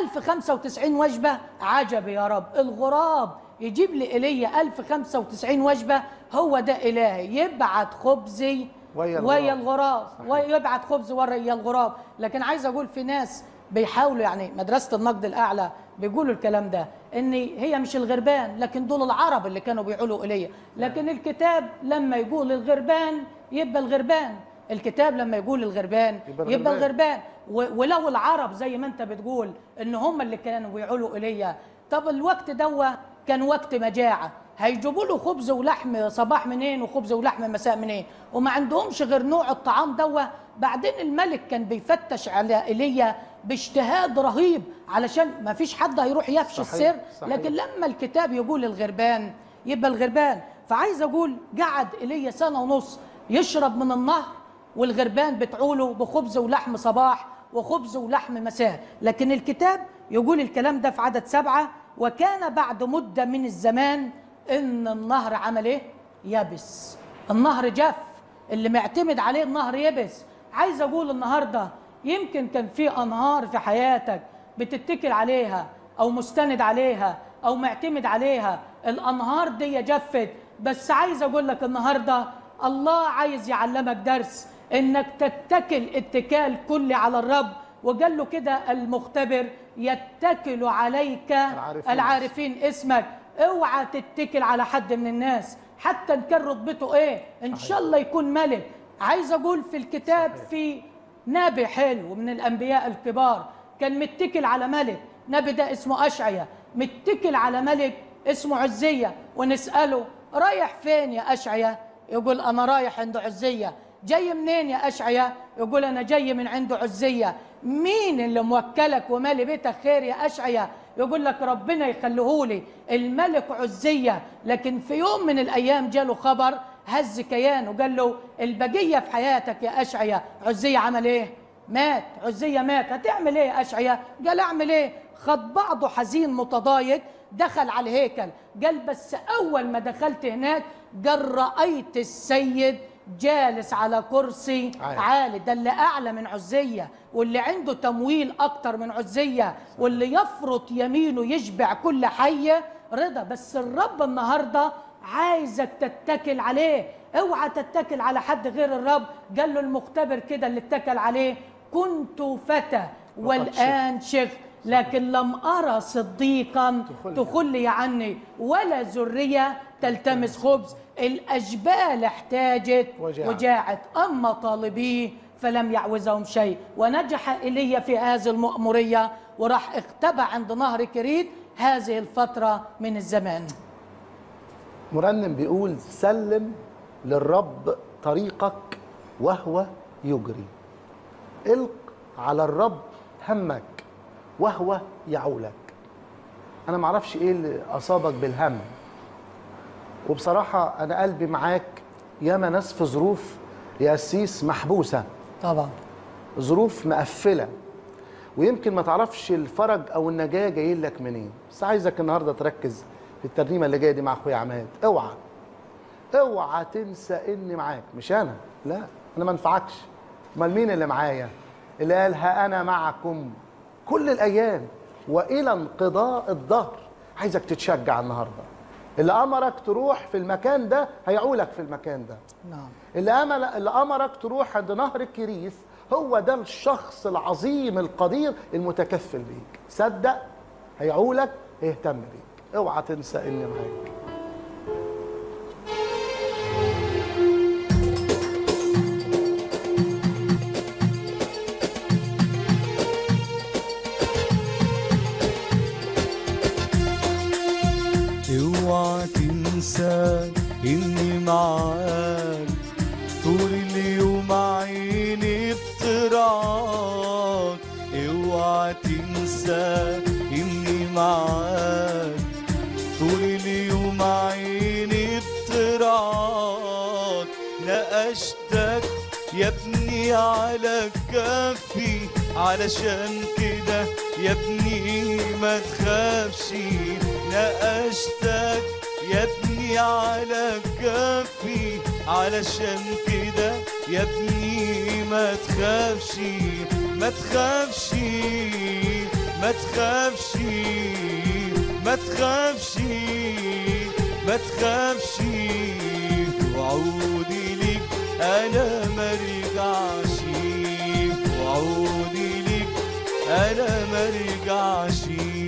1095 وجبه عجب يا رب الغراب يجيب لي ايليا 1095 وجبه هو ده الهي يبعت خبزي ويا ويا الغراب. الغراب صحيح. ويبعت خبز ويا الغراب لكن عايز اقول في ناس بيحاولوا يعني مدرسه النقد الاعلى بيقولوا الكلام ده ان هي مش الغربان لكن دول العرب اللي كانوا بيقولوا ايليا لكن الكتاب لما يقول الغربان يبقى الغربان الكتاب لما يقول الغربان يبقى يبقى الغربان. الغربان و- ولو العرب زي ما انت بتقول ان هم اللي كانوا بيقولوا ايليا طب الوقت دوا كان وقت مجاعه هيجيبوا له خبز ولحم صباح منين وخبز ولحم مساء منين وما عندهمش غير نوع الطعام دوا بعدين الملك كان بيفتش على ايليا باجتهاد رهيب علشان ما فيش حد هيروح يفشي صحيح، السر صحيح. لكن لما الكتاب يقول الغربان يبقى الغربان فعايز اقول قعد ايليا سنه ونص يشرب من النهر والغربان بتعوله بخبز ولحم صباح وخبز ولحم مساء لكن الكتاب يقول الكلام ده في عدد سبعة وكان بعد مدة من الزمان إن النهر عمل إيه؟ يبس النهر جف اللي معتمد عليه النهر يبس عايز أقول النهاردة يمكن كان في أنهار في حياتك بتتكل عليها أو مستند عليها أو معتمد عليها الأنهار دي جفت بس عايز أقول لك النهاردة الله عايز يعلمك درس انك تتكل اتكال كلي على الرب وقال له كده المختبر يتكل عليك العارفين. العارفين اسمك اوعى تتكل على حد من الناس حتى ان كان رتبته ايه ان شاء الله يكون ملك عايز اقول في الكتاب صحيح. في نبي حلو من الانبياء الكبار كان متكل على ملك نبي ده اسمه اشعيا متكل على ملك اسمه عزيه ونساله رايح فين يا اشعيا يقول انا رايح عند عزيه جاي منين يا اشعيا يقول انا جاي من عنده عزيه مين اللي موكلك ومالي بيتك خير يا اشعيا يقول لك ربنا يخليهولي الملك عزيه لكن في يوم من الايام جاله خبر هز كيانه وقال له البقيه في حياتك يا اشعيا عزيه عمل ايه مات عزية مات هتعمل ايه يا أشعيا قال اعمل ايه خد بعضه حزين متضايق دخل على الهيكل قال بس أول ما دخلت هناك قال رأيت السيد جالس على كرسي عالي. عالي ده اللي أعلى من عزية واللي عنده تمويل أكتر من عزية واللي يفرط يمينه يشبع كل حي رضا بس الرب النهارده عايزك تتكل عليه اوعى تتكل على حد غير الرب قال له المختبر كده اللي اتكل عليه كنت فتى والآن شيخ لكن لم أرى صديقا تخل. تخلي عني ولا ذرية تلتمس خبز الأجبال احتاجت وجاعت. وجاعت أما طالبيه فلم يعوزهم شيء ونجح إيليا في هذه المأمورية وراح اختبى عند نهر كريت هذه الفترة من الزمان مرنم بيقول سلم للرب طريقك وهو يجري الق على الرب همك وهو يعولك انا معرفش ايه اللي اصابك بالهم وبصراحه انا قلبي معاك ياما ناس في ظروف يا قسيس محبوسه طبعا ظروف مقفله ويمكن ما تعرفش الفرج او النجاه جايين لك منين بس عايزك النهارده تركز في الترنيمه اللي جايه دي مع اخويا عماد اوعى اوعى تنسى اني معاك مش انا لا انا ما انفعكش امال مين اللي معايا اللي قال ها انا معكم كل الايام والى انقضاء الظهر عايزك تتشجع النهارده اللي امرك تروح في المكان ده هيعولك في المكان ده نعم اللي امل اللي امرك تروح عند نهر الكريس هو ده الشخص العظيم القدير المتكفل بيك صدق هيعولك هيهتم بيك اوعى تنسى اني معاك اوعى تنسى اني معاك طول اليوم عيني بترعاك اوعى تنسى اني معاك طول اليوم عيني بترعاك نقشتك يا ابني على كفي علشان كده يا ابني ما تخافش نقشتك يا ابني على كفي علشان كده يا ابني ما تخافش ما تخافش ما تخافش ما تخافش ما تخافش في وعودي ليك انا مرجعش في وعودي ليك انا مرجعش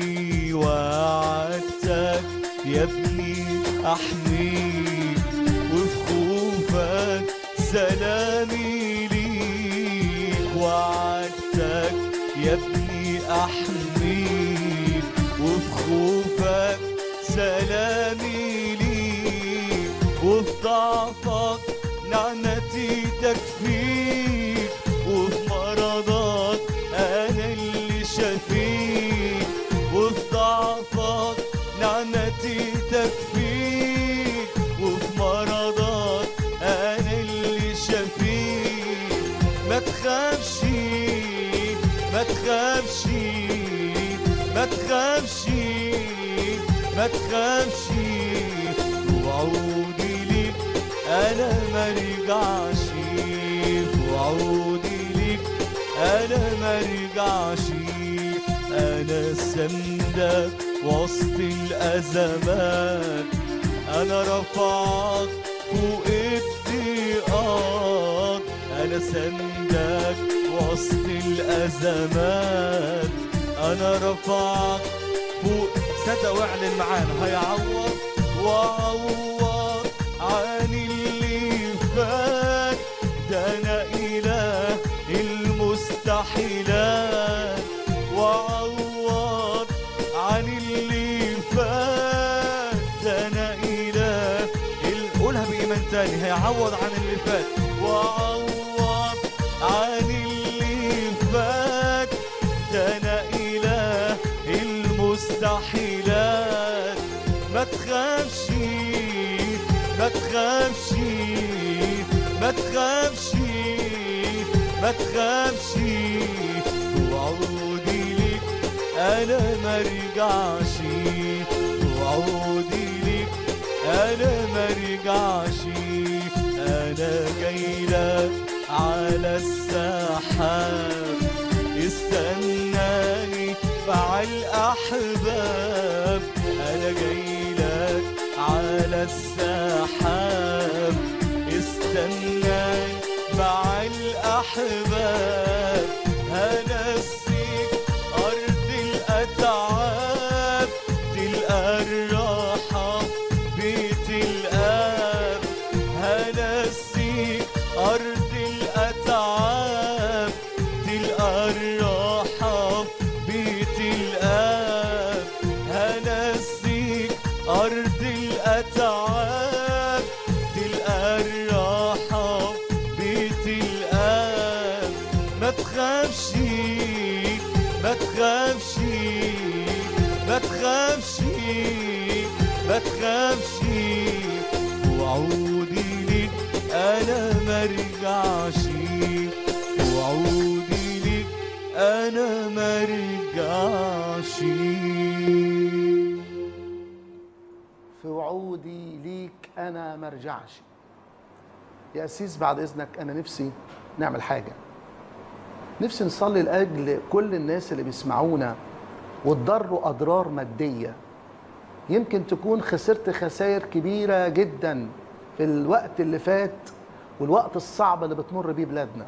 وعدتك يا ابني احميك وفي خوفك سلامي ليك وعدتك يا ابني احميك وفي خوفك سلامي ليك وفي ضعفك نعمتي تكفيك وفي مرضك انا اللي شفيك وفي ضعفك نعمتي تكفيك وفي مرضك انا اللي شفيك ما تخافش ما تخافش ما تخافش ما تخافش وعودي ليك انا مرجعش وعودي ليك انا مرجعش انا سندك وسط الازمات انا رفعك فوق الضيقات انا سندك وسط الازمات انا رفعك فوق صدق واعلن معانا هيعوض وعوض عن اللي فات ده انا اله المستحيلات وعوض عن اللي فات ده انا اله ال- قولها بايمان تاني هيعوض عن اللي فات وعوض عن اللي فات ده انا اله المستحيلات ما تخافش ما تخافش ما تخافش ما تخافش وعودي ليك انا مرجعش وعودي ليك انا مرجعش انا جاي لك على السحاب استناني مع الاحباب انا جاي لك على السحاب استناني مع الاحباب هنسيك ارض الاتعاب تلقى الراحه بيت الاب هنسيك ارض الاتعاب تلقى الراحه بيت الاب هنسيك ارض الاتعاب تلقى الراحه بيت الاب ما تخافش ما تخافش ما تخافش ما تخافش وعودي ليك انا مرجعش وعودي ليك انا مرجعش في وعودي ليك انا مرجعش يا أسيس بعد اذنك انا نفسي نعمل حاجه نفسي نصلي لاجل كل الناس اللي بيسمعونا واتضروا اضرار ماديه يمكن تكون خسرت خسائر كبيره جدا في الوقت اللي فات والوقت الصعب اللي بتمر بيه بلادنا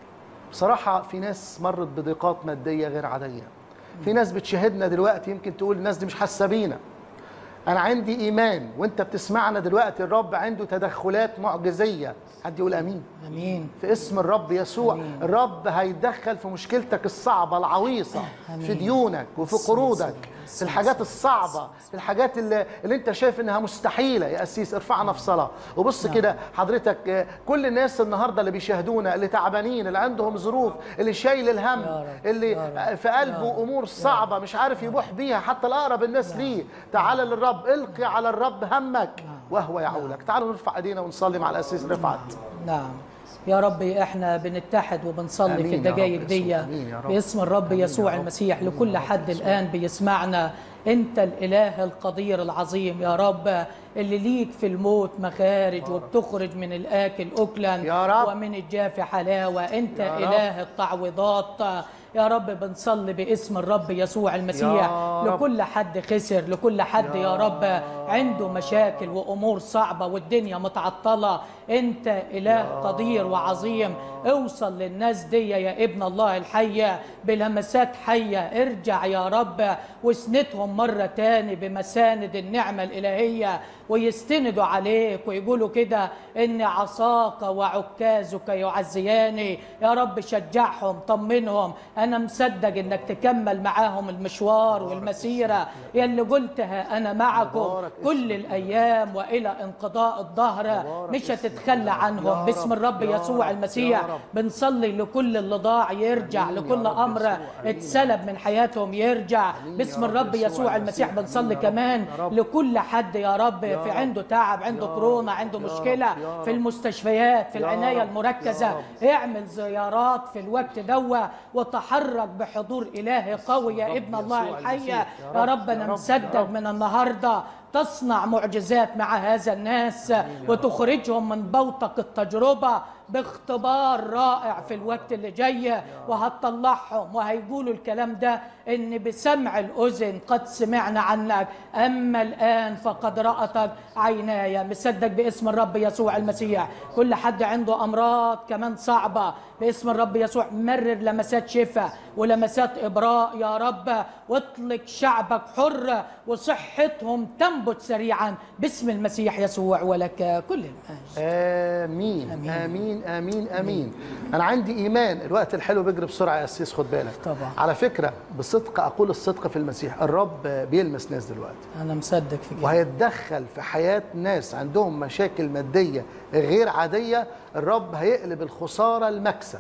بصراحه في ناس مرت بضيقات ماديه غير عاديه في ناس بتشاهدنا دلوقتي يمكن تقول الناس دي مش حاسه بينا انا عندي ايمان وانت بتسمعنا دلوقتي الرب عنده تدخلات معجزيه حد يقول امين امين في اسم الرب يسوع آمين. الرب هيتدخل في مشكلتك الصعبة العويصة في آمين. ديونك وفي بسم قروضك الله. في الحاجات الصعبة في الحاجات اللي, اللي انت شايف انها مستحيلة يا أسيس ارفعنا في صلاة وبص كده حضرتك آه، كل الناس النهاردة اللي بيشاهدونا اللي تعبانين اللي عندهم ظروف اللي شايل الهم يا رب. اللي يا رب. آه، في قلبه أمور صعبة مش عارف يبوح بيها حتى الأقرب الناس ليه تعال للرب القي على الرب همك وهو يعولك تعالوا نرفع ايدينا ونصلي مع الأسيس رفعت نعم يا رب احنا بنتحد وبنصلي آمين في يا رب الدقائق يسوع. دي آمين يا رب. باسم الرب آمين يا يسوع رب. المسيح آمين لكل يا رب حد يسوع. الآن بيسمعنا أنت الإله القدير العظيم يا رب اللي ليك في الموت مخارج وبتخرج من الآكل أكلا يا رب. ومن الجاف حلاوة أنت يا رب. إله التعويضات يا رب بنصلي باسم الرب يسوع المسيح يا رب. لكل حد خسر لكل حد يا رب عنده مشاكل وامور صعبه والدنيا متعطله انت اله قدير وعظيم اوصل للناس دي يا ابن الله الحي بلمسات حيه ارجع يا رب واسندهم مره تاني بمساند النعمه الالهيه ويستندوا عليك ويقولوا كده ان عصاك وعكازك يعزياني يا رب شجعهم طمنهم انا مصدق انك تكمل معاهم المشوار والمسيره يلي قلتها انا معكم مبارك كل الايام والى انقضاء الظهر مبارك مش اسمك. هتتخلى يا عنهم باسم رب، الرب يا يسوع رب، المسيح يا رب. بنصلي لكل اللي ضاع يرجع آمين يا لكل رب امر يسوع، آمين. اتسلب من حياتهم يرجع آمين باسم يا رب الرب يسوع يسوع المسيح المسيح. بنصلي آمين يا رب، كمان يا رب. لكل حد يا رب يا في رب. عنده تعب عنده يا كورونا رب، عنده يا مشكله رب، يا في رب. المستشفيات في يا العنايه رب، المركزه يا رب. اعمل زيارات في الوقت دوا وتحرك بحضور الهي قوي يا الرب ابن الله يسوع الحي المسيح. يا يا رب رب، يا انا رب، مصدق يا رب. من النهارده تصنع معجزات مع هذا الناس وتخرجهم من بوتق التجربه باختبار رائع في الوقت اللي جاي وهتطلعهم وهيقولوا الكلام ده ان بسمع الاذن قد سمعنا عنك اما الان فقد راتك عيناي مصدق باسم الرب يسوع المسيح كل حد عنده امراض كمان صعبه باسم الرب يسوع مرر لمسات شفاء ولمسات ابراء يا رب واطلق شعبك حر وصحتهم تنبت سريعا باسم المسيح يسوع ولك كل المجد آمين آمين. آمين آمين آمين أنا عندي إيمان الوقت الحلو بيجري بسرعة يا أسيس خد بالك طبعا. على فكرة بصدق أقول الصدق في المسيح الرب بيلمس ناس دلوقتي انا مصدق في كده وهيتدخل في حياة ناس عندهم مشاكل مادية غير عادية الرب هيقلب الخسارة المكسب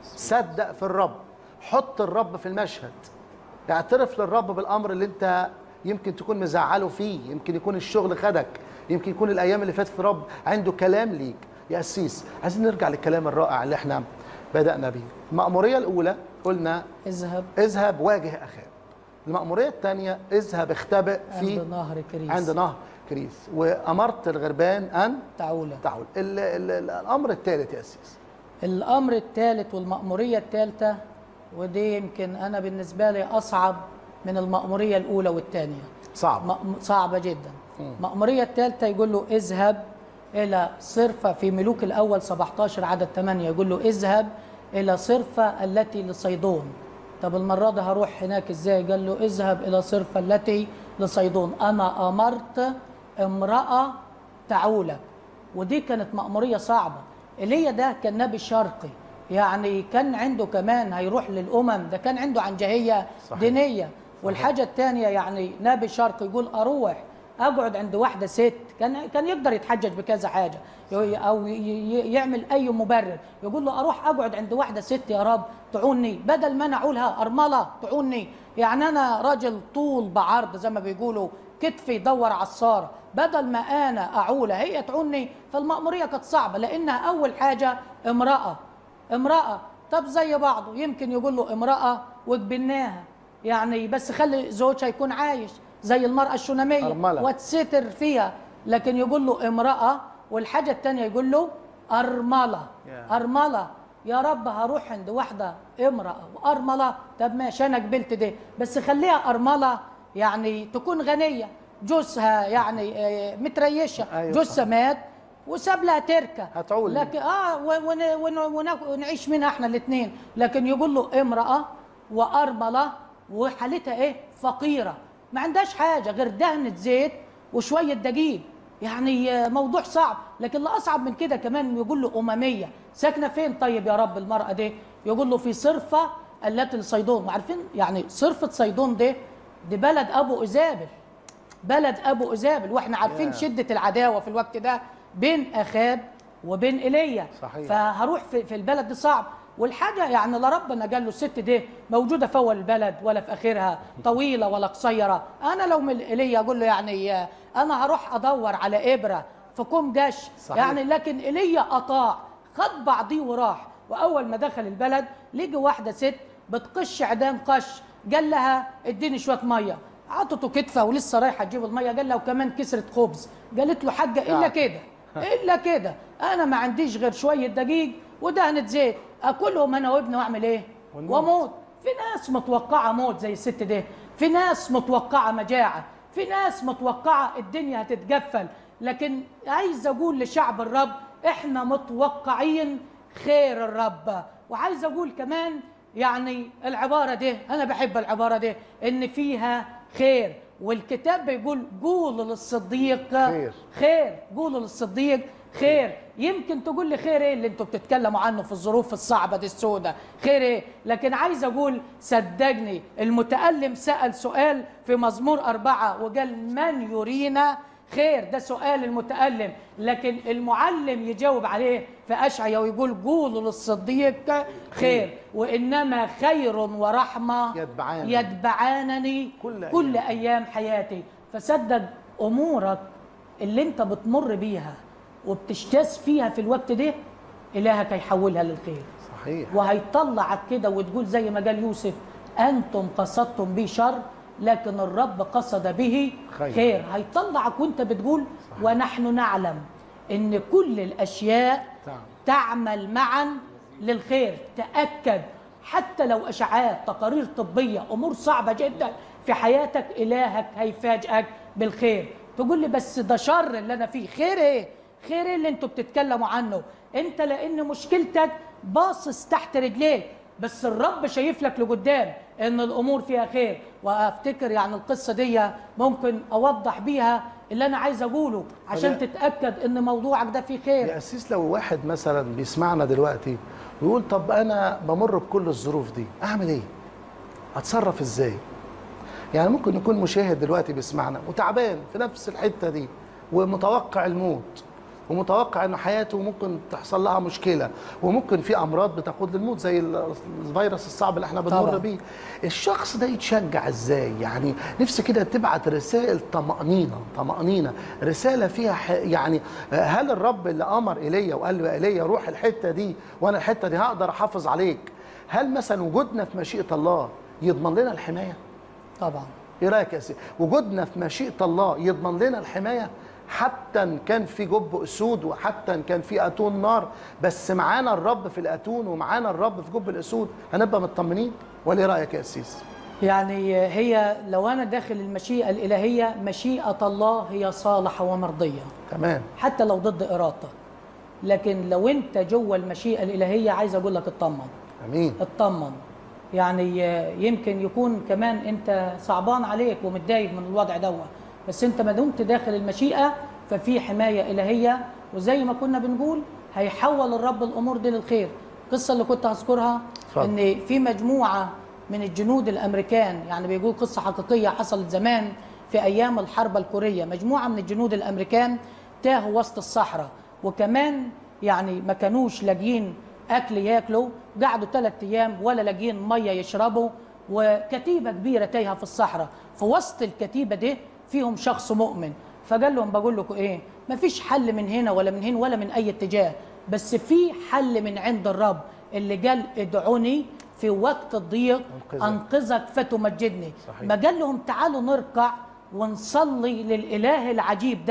صدق في الرب حط الرب في المشهد اعترف للرب بالأمر اللي انت يمكن تكون مزعله فيه يمكن يكون الشغل خدك يمكن يكون الأيام اللي فاتت الرب عنده كلام ليك يا أسيس عايزين نرجع للكلام الرائع اللي احنا بدأنا بيه المأمورية الأولى قلنا اذهب اذهب واجه أخاك المأمورية الثانية اذهب اختبئ في عند نهر كريس عند نهر كريس وامرت الغربان ان تعولى تعول ال ال ال الامر الثالث يا اسيس الامر الثالث والمأمورية الثالثة ودي يمكن انا بالنسبة لي اصعب من المأمورية الاولى والثانية صعب م- صعبة جدا المأمورية الثالثة يقول له اذهب إلى صرفة في ملوك الأول 17 عدد 8 يقول له اذهب إلى صرفة التي لصيدون طب المرة دي هروح هناك ازاي قال له اذهب إلى صرفة التي لصيدون أنا أمرت امرأة تعولك ودي كانت مأمورية صعبة ايليا ده كان نبي شرقي يعني كان عنده كمان هيروح للأمم ده كان عنده عنجهية صحيح. دينية والحاجة الثانية يعني نبي شرقي يقول أروح أقعد عند واحدة ست كان كان يقدر يتحجج بكذا حاجة ي- أو ي- ي- يعمل أي مبرر يقول له أروح أقعد عند واحدة ست يا رب تعوني بدل ما أنا أقولها أرملة تعوني يعني أنا راجل طول بعرض زي ما بيقولوا كتفي يدور عصارة بدل ما أنا أعولها هي تعوني فالمأمورية كانت صعبة لأنها أول حاجة امرأة امرأة طب زي بعضه يمكن يقول له امرأة وقبلناها يعني بس خلي زوجها يكون عايش زي المرأة الشونامية أرملة. وتستر فيها لكن يقول له امرأة والحاجة التانية يقول له أرملة Yeah. أرملة يا رب هروح عند واحده امراه وارمله طب ماشي انا قبلت ده بس خليها ارمله يعني تكون غنيه جوزها يعني آه، متريشه أيوة جوزها مات وساب لها تركه هتعول. لكن اه ون- ون- ون- ون- ونعيش منها احنا الاثنين لكن يقول له امراه وارمله وحالتها ايه فقيره ما عندهاش حاجه غير دهنه زيت وشويه دقيق يعني آه، موضوع صعب لكن اللي اصعب من كده كمان يقول له امميه ساكنه فين طيب يا رب المراه دي يقول له في صرفه التي لصيدون وعارفين يعني صرفه صيدون دي دي بلد ابو ايزابل بلد ابو ايزابل واحنا عارفين Yeah. شده العداوه في الوقت ده بين اخاب وبين ايليا صحيح. فهروح في, في البلد دي صعب والحاجه يعني لا ربنا قال له الست دي موجوده في اول البلد ولا في اخرها طويله ولا قصيره انا لو من ايليا اقول له يعني آه، انا هروح ادور على ابره في كوم دش صحيح. يعني لكن ايليا اطاع خد بعضيه وراح واول ما دخل البلد لقي واحده ست بتقش عدام قش قال لها اديني شويه ميه عطته كتفه ولسه رايحه تجيب الميه قال لها وكمان كسرت خبز قالت له حاجه الا نعم. كده الا كده انا ما عنديش غير شويه دقيق ودهنه زيت اكلهم انا وابني واعمل ايه ونموت. واموت في ناس متوقعه موت زي الست دي في ناس متوقعه مجاعه في ناس متوقعه الدنيا هتتقفل لكن عايز اقول لشعب الرب احنا متوقعين خير الرب وعايز اقول كمان يعني العباره دي انا بحب العباره دي ان فيها خير والكتاب بيقول قول للصديق خير. خير قولوا للصديق خير يمكن تقول لي خير ايه اللي انتوا بتتكلموا عنه في الظروف الصعبه دي السوداء خير ايه لكن عايز اقول صدقني المتألم سأل سؤال في مزمور أربعة وقال من يرينا خير ده سؤال المتألم لكن المعلم يجاوب عليه في أشعيا ويقول قولوا للصديق خير وإنما خير ورحمة يتبعانني. يتبعانني كل كل أيام. أيام حياتي فصدق أمورك اللي انت بتمر بيها وبتشتاس فيها في الوقت ده إلهك هيحولها للخير صحيح وهيطلعك كده وتقول زي ما قال يوسف أنتم قصدتم بي شر لكن الرب قصد به خير. خير هيطلعك وانت بتقول ونحن نعلم ان كل الاشياء نعم. تعمل معا للخير تاكد حتى لو اشعاعات تقارير طبيه امور صعبه جدا في حياتك الهك هيفاجئك بالخير تقول لي بس ده شر اللي انا فيه خير ايه خير ايه اللي انتوا بتتكلموا عنه انت لان مشكلتك باصص تحت رجليك بس الرب شايف لك لقدام ان الامور فيها خير وافتكر يعني القصه دي ممكن اوضح بيها اللي انا عايز اقوله عشان ولا- تتاكد ان موضوعك ده فيه خير يا أسيس لو واحد مثلا بيسمعنا دلوقتي ويقول طب أنا بمر بكل الظروف دي أعمل إيه؟ أتصرف إزاي؟ يعني ممكن يكون مشاهد دلوقتي بيسمعنا وتعبان في نفس الحتة دي ومتوقع الموت ومتوقع ان حياته ممكن تحصل لها مشكله وممكن في امراض بتقود للموت زي ال- الفيروس الصعب اللي احنا بنمر طبعا. بيه الشخص ده يتشجع ازاي يعني نفسي كده تبعت رسائل طمأنينة طمأنينة رسالة فيها ح... يعني هل الرب اللي أمر إيليا وقال له يا إيليا روح الحتة دي وأنا الحتة دي هقدر أحافظ عليك هل مثلا وجودنا في مشيئة الله يضمن لنا الحماية؟ طبعا ايه رايك يا سيدي وجودنا في مشيئه الله يضمن لنا الحمايه حتى ان كان في جب اسود وحتى ان كان في اتون نار بس معانا الرب في الاتون ومعانا الرب في جب الاسود هنبقى مطمنين ولا ايه رايك يا سيس يعني هي لو انا داخل المشيئه الالهيه مشيئه الله هي صالحه ومرضيه تمام حتى لو ضد ارادتك لكن لو انت جوه المشيئه الالهيه عايز اقول لك اطمن امين اطمن يعني يمكن يكون كمان انت صعبان عليك ومتضايق من الوضع دوت بس انت ما دمت داخل المشيئه ففي حمايه الهيه وزي ما كنا بنقول هيحول الرب الامور دي للخير القصه اللي كنت هذكرها اتفضل. ان في مجموعه من الجنود الامريكان يعني بيقول قصه حقيقيه حصلت زمان في ايام الحرب الكوريه مجموعه من الجنود الامريكان تاهوا وسط الصحراء وكمان يعني ما كانوش لاقيين اكل ياكلوا قعدوا ثلاث ايام ولا لاقيين ميه يشربوا وكتيبه كبيره تايهه في الصحراء في وسط الكتيبه دي فيهم شخص مؤمن فقال لهم بقول لكم ايه مفيش حل من هنا ولا من هنا ولا من اي اتجاه بس في حل من عند الرب اللي قال ادعوني في وقت الضيق أنقذك. انقذك فتمجدني صحيح. ما قال لهم تعالوا نركع ونصلي للاله العجيب ده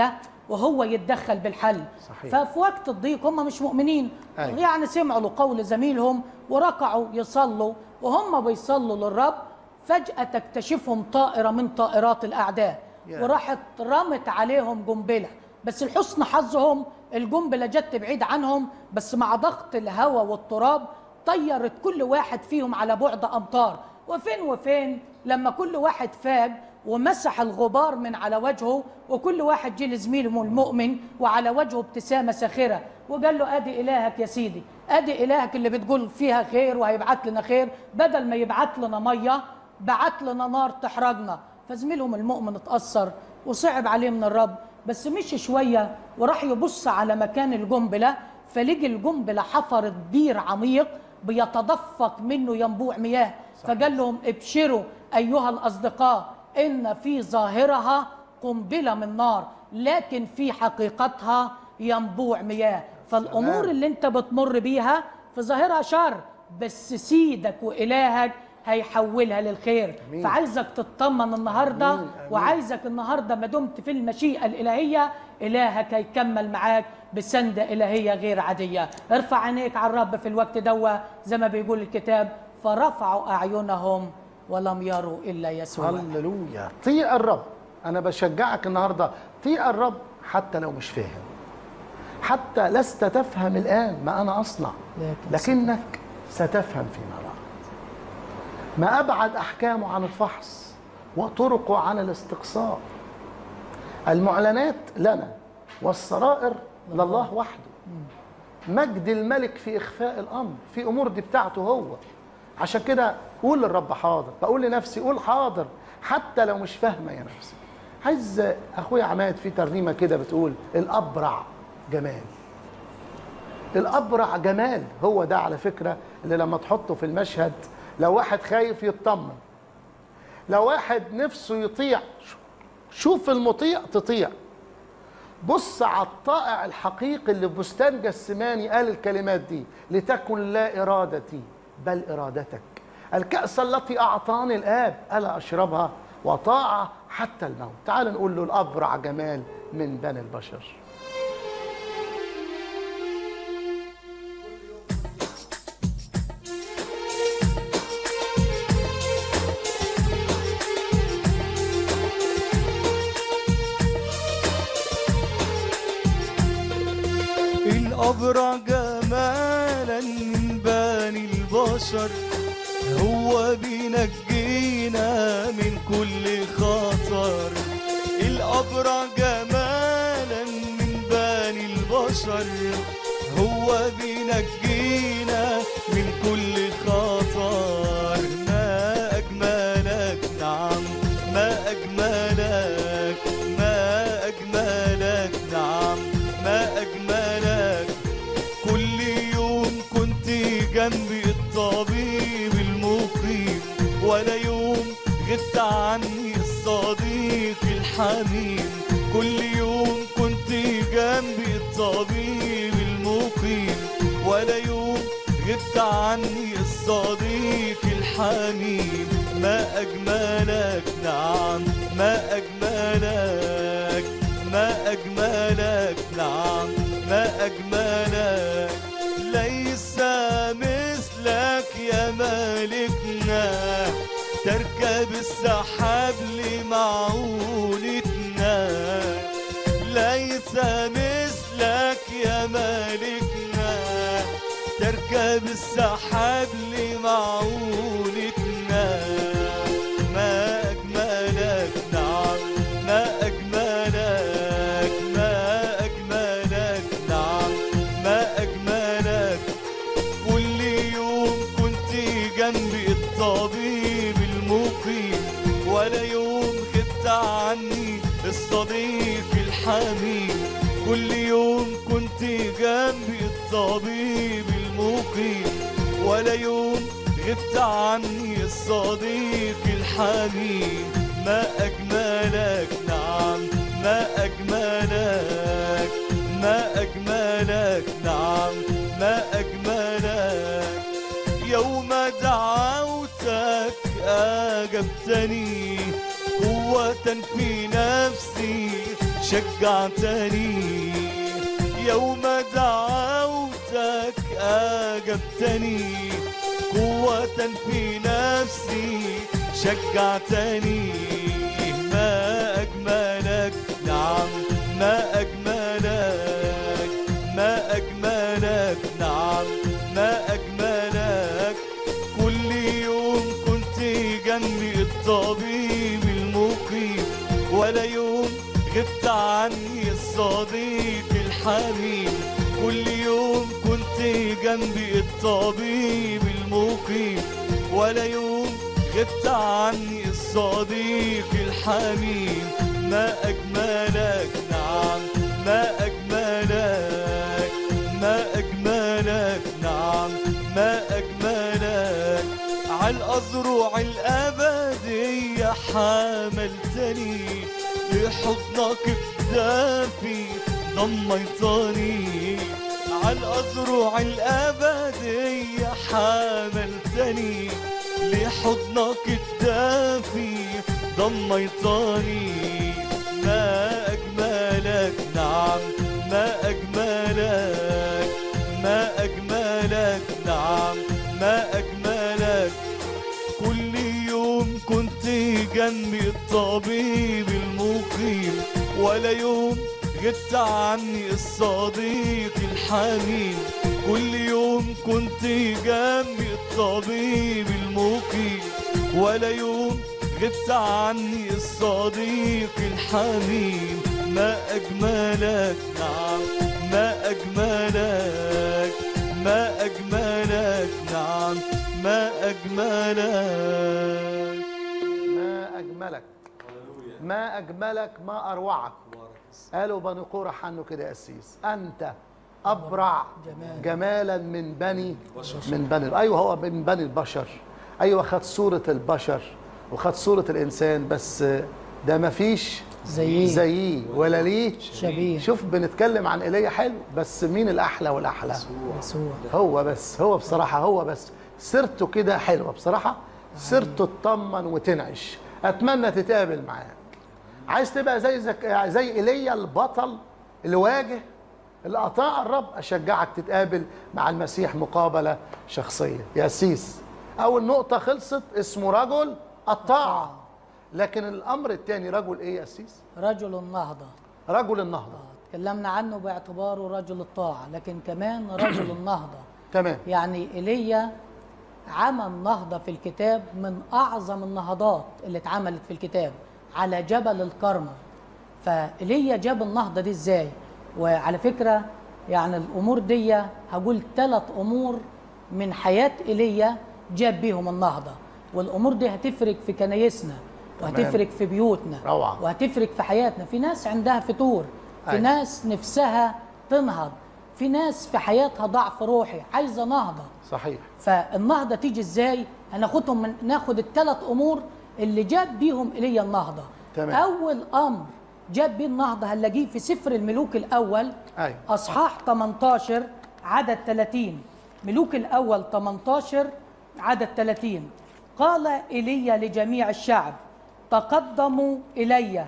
وهو يتدخل بالحل صحيح. ففي وقت الضيق هم مش مؤمنين أيوة. يعني سمعوا لقول زميلهم وركعوا يصلوا وهم بيصلوا للرب فجأة تكتشفهم طائرة من طائرات الأعداء يا. وراحت رمت عليهم قنبلة بس لحسن حظهم القنبلة جت بعيد عنهم بس مع ضغط الهواء والتراب طيرت كل واحد فيهم على بعد أمتار وفين وفين لما كل واحد فاق ومسح الغبار من على وجهه وكل واحد جه لزميله المؤمن وعلى وجهه ابتسامة ساخرة وقال له ادي الهك يا سيدي ادي الهك اللي بتقول فيها خير وهيبعت لنا خير بدل ما يبعت لنا ميه بعت لنا نار تحرقنا فزميلهم المؤمن اتأثر وصعب عليه من الرب بس مشي شوية وراح يبص على مكان القنبلة فلقي القنبلة حفرت بير عميق بيتدفق منه ينبوع مياه فقال لهم ابشروا أيها الأصدقاء إن في ظاهرها قنبلة من نار لكن في حقيقتها ينبوع مياه فالأمور سلام. اللي انت بتمر بيها في ظاهرها شر بس سيدك وإلهك هيحولها للخير أمين. فعايزك تطمن النهارده أمين، أمين. وعايزك النهارده ما دمت في المشيئه الالهيه الهك هيكمل معاك بسنده الهيه غير عاديه ارفع عينيك على الرب في الوقت دوا زي ما بيقول الكتاب فرفعوا اعينهم ولم يروا الا يسوع هللويا طيع الرب انا بشجعك النهارده طيع الرب حتى لو مش فاهم حتى لست تفهم الان ما انا اصنع لكن لكنك ستفهم فيما بعد ما ابعد احكامه عن الفحص وطرقه عن الاستقصاء المعلنات لنا والسرائر لله وحده مجد الملك في اخفاء الامر في امور دي بتاعته هو عشان كده قول للرب حاضر بقول لنفسي قول حاضر حتى لو مش فاهمه يا نفسي عايز اخويا عماد في ترنيمه كده بتقول الابرع جمال الابرع جمال هو ده على فكره اللي لما تحطه في المشهد لو واحد خايف يطمن لو واحد نفسه يطيع شوف المطيع تطيع بص على الطائع الحقيقي اللي في بستان جسماني قال الكلمات دي لتكن لا ارادتي بل ارادتك الكأس التي اعطاني الاب الا اشربها وطاعه حتى الموت تعال نقول له الابرع جمال من بني البشر الأبرع جمالا من بني البشر هو بينجينا من كل خطر الأبرع جمالا من بني البشر هو بينجينا من كل خطر ما أجملك نعم ما أجملك ما أجملك نعم ما أجملك كل يوم كنت جنبي الطبيب المقيم ولا يوم غبت عني الصديق الحميم كل يوم كنت جنبي الطبيب المقيم ولا يوم غبت عني الصديق الحميم ما أجملك نعم ما أجملك ما أجملك نعم ما أجملك ليس مثلك يا مالكنا تركب السحاب لمعونتنا ليس مثلك يا مالكنا تركب السحاب لمعونتنا ما أجملك نعم ما أجملك ما أجملك نعم ما أجملك كل يوم كنت جنبي الطبيب المقيم ولا يوم غبت عني الصديق الحميم كل يوم كنت جنبي الطبيب المقيم ولا يوم غبت عني الصديق الحميم ما أجملك نعم ما أجملك ما أجملك نعم ما أجملك يوم دعوتك أجبتني قوة في نفسي شجعتني يوم دعوتك أجبتني قوة في نفسي شجعتني ما أجملك نعم ما أجملك ما أجملك نعم ما أجملك كل يوم كنت جنبي الطبيب المقيم ولا يوم غبت عني الصديق الحبيب كل يوم كنت جنبي الطبيب المقيم ولا يوم غبت عني الصديق الحميم ما أجملك نعم ما أجملك ما أجملك نعم ما أجملك على الأزرع الأبدية حملتني لحضنك بدافي ضميتني على الأزرع الأبدية حملتني لحضنك الدافي ضميتني ما أجملك نعم ما أجملك ما أجملك نعم ما أجملك كل يوم كنت جنبي الطبيب المقيم ولا يوم غبت عني الصديق الحميم كل يوم كنت جنبي الطبيب المقيم ولا يوم غبت عني الصديق الحميم ما أجملك نعم ما أجملك ما أجملك نعم ما أجملك ما أجملك ما أجملك ما أروعك قالوا بني قورح عنه كده يا قسيس أنت أبرع جمال. جمالا من بني من بني أيوه هو من بني البشر أيوه خد صورة البشر وخد صورة الإنسان بس ده مفيش زيه. زيه ولا ليه شبيه. شوف بنتكلم عن ايليا حلو بس مين الأحلى والأحلى يسوع هو بس هو بصراحة هو بس سيرته كده حلوة بصراحة سيرته تطمن وتنعش أتمنى تتقابل معاه عايز تبقى زي زك... زي ايليا البطل اللي واجه اللي أطاع الرب أشجعك تتقابل مع المسيح مقابلة شخصية يا سيس أول نقطة خلصت اسمه رجل الطاعة لكن الأمر الثاني رجل إيه يا سيس؟ رجل النهضة رجل النهضة تكلمنا عنه باعتباره رجل الطاعة لكن كمان رجل النهضة تمام يعني ايليا عمل نهضة في الكتاب من أعظم النهضات اللي اتعملت في الكتاب على جبل الكرمل فايليا جاب النهضة دي ازاي وعلى فكرة يعني الأمور دي هقول ثلاث أمور من حياة ايليا جاب بيهم النهضة والأمور دي هتفرق في كنايسنا وهتفرق في بيوتنا روعة. وهتفرق في حياتنا في ناس عندها فتور في أيوة. ناس نفسها تنهض في ناس في حياتها ضعف روحي عايزة نهضة صحيح فالنهضه تيجي ازاي هناخدهم من ناخد الثلاث امور اللي جاب بيهم ايليا النهضه تمام. اول امر جاب بيه النهضه هنلاقيه في سفر الملوك الاول أيوة. اصحاح 18 عدد 30 ملوك الاول 18 عدد 30 قال ايليا لجميع الشعب تقدموا الي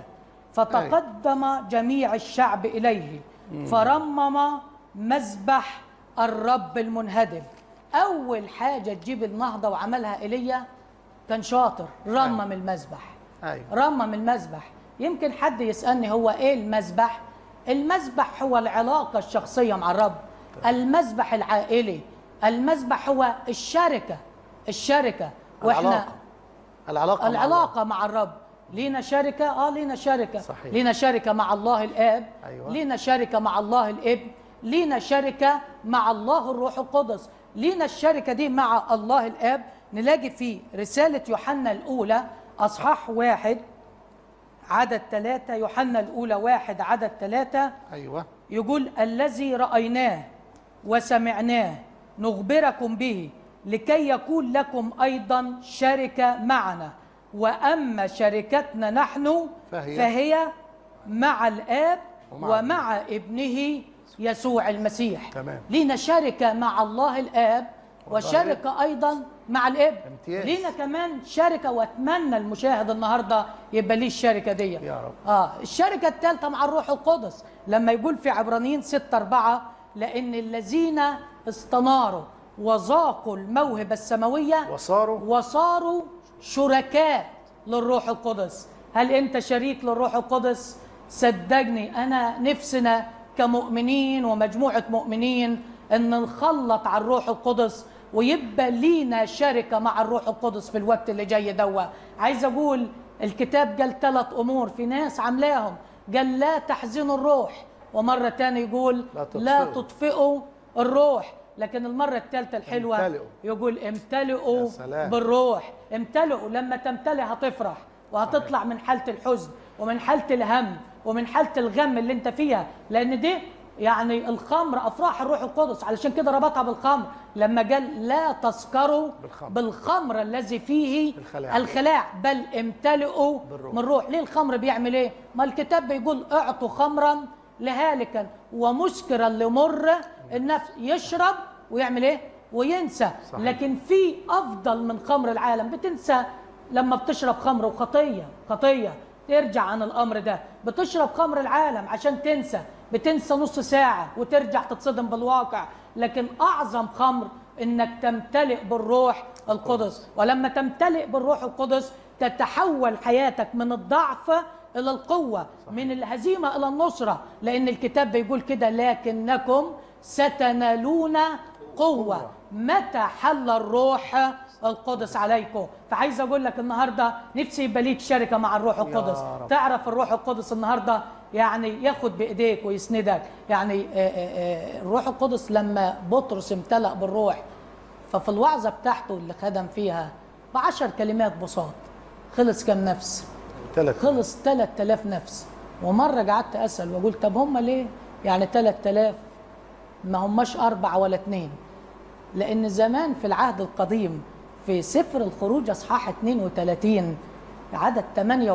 فتقدم جميع الشعب اليه فرمم مذبح الرب المنهدم اول حاجه تجيب النهضه وعملها ايليا كان شاطر رمم المذبح أيوة. رمم المذبح يمكن حد يسالني هو ايه المذبح المذبح هو العلاقه الشخصيه مع الرب المذبح العائلي المذبح هو الشركه الشركه واحنا العلاقة العلاقة مع الله. العلاقه مع الرب لينا شركه اه لينا شركه صحيح. لينا شركه مع الله الاب أيوة. لينا شركه مع الله الابن لينا شركه مع الله الروح القدس لينا الشركه دي مع الله الاب نلاقي في رساله يوحنا الاولى اصحاح واحد عدد ثلاثة يوحنا الأولى واحد عدد ثلاثة أيوة يقول الذي رأيناه وسمعناه نخبركم به لكي يكون لكم أيضا شركة معنا وأما شركتنا نحن فهي- فهي مع الآب ومع ومع ابنه يسوع المسيح تمام. لينا شركة مع الله الآب والشركه ايضا مع الابن امتياز. لينا كمان شركه واتمنى المشاهد النهارده يبقى ليه الشركه دي يا رب. اه الشركه الثالثه مع الروح القدس لما يقول في عبرانيين 6 4 لان الذين استناروا وذاقوا الموهبه السماويه وصاروا وصاروا شركاء للروح القدس هل انت شريك للروح القدس صدقني انا نفسنا كمؤمنين ومجموعه مؤمنين ان نخلط على الروح القدس ويبقى لينا شركه مع الروح القدس في الوقت اللي جاي دوا عايز اقول الكتاب قال ثلاث امور في ناس عاملاهم قال لا تحزنوا الروح ومره تاني يقول لا تطفئوا. لا تطفئوا الروح لكن المره الثالثه الحلوه امتلئوا. يقول امتلئوا يا سلام. بالروح امتلئوا لما تمتلئ هتفرح وهتطلع من حالة الحزن ومن حالة الهم ومن حالة الغم اللي انت فيها لان دي يعني الخمر افراح الروح القدس علشان كده ربطها بالخمر لما قال لا تسكروا بالخمر. بالخمر الذي فيه الخلاع. الخلاع بل امتلئوا بالروح. من الروح ليه الخمر بيعمل ايه ما الكتاب بيقول اعطوا خمرا لهالكا ومسكرا لمر النفس يشرب ويعمل ايه وينسى صحيح. لكن في افضل من خمر العالم بتنسى لما بتشرب خمر وخطيه خطيه ترجع عن الامر ده بتشرب خمر العالم عشان تنسى بتنسى نص ساعه وترجع تتصدم بالواقع لكن اعظم خمر انك تمتلئ بالروح القدس ولما تمتلئ بالروح القدس تتحول حياتك من الضعف الى القوه من الهزيمه الى النصره لان الكتاب بيقول كده لكنكم ستنالون قوه متى حل الروح القدس عليكم فعايز اقول لك النهارده نفسي يبقى ليك شركه مع الروح القدس رب. تعرف الروح القدس النهارده يعني ياخد بايديك ويسندك يعني آه، آه، آه، الروح القدس لما بطرس امتلأ بالروح ففي الوعظه بتاعته اللي خدم فيها بعشر كلمات بساط خلص كم نفس ثلاث خلص 3000 نفس ومره قعدت اسال واقول طب هم ليه يعني 3000 ما هماش اربعه ولا اتنين لان زمان في العهد القديم في سفر الخروج اصحاح 32 عدد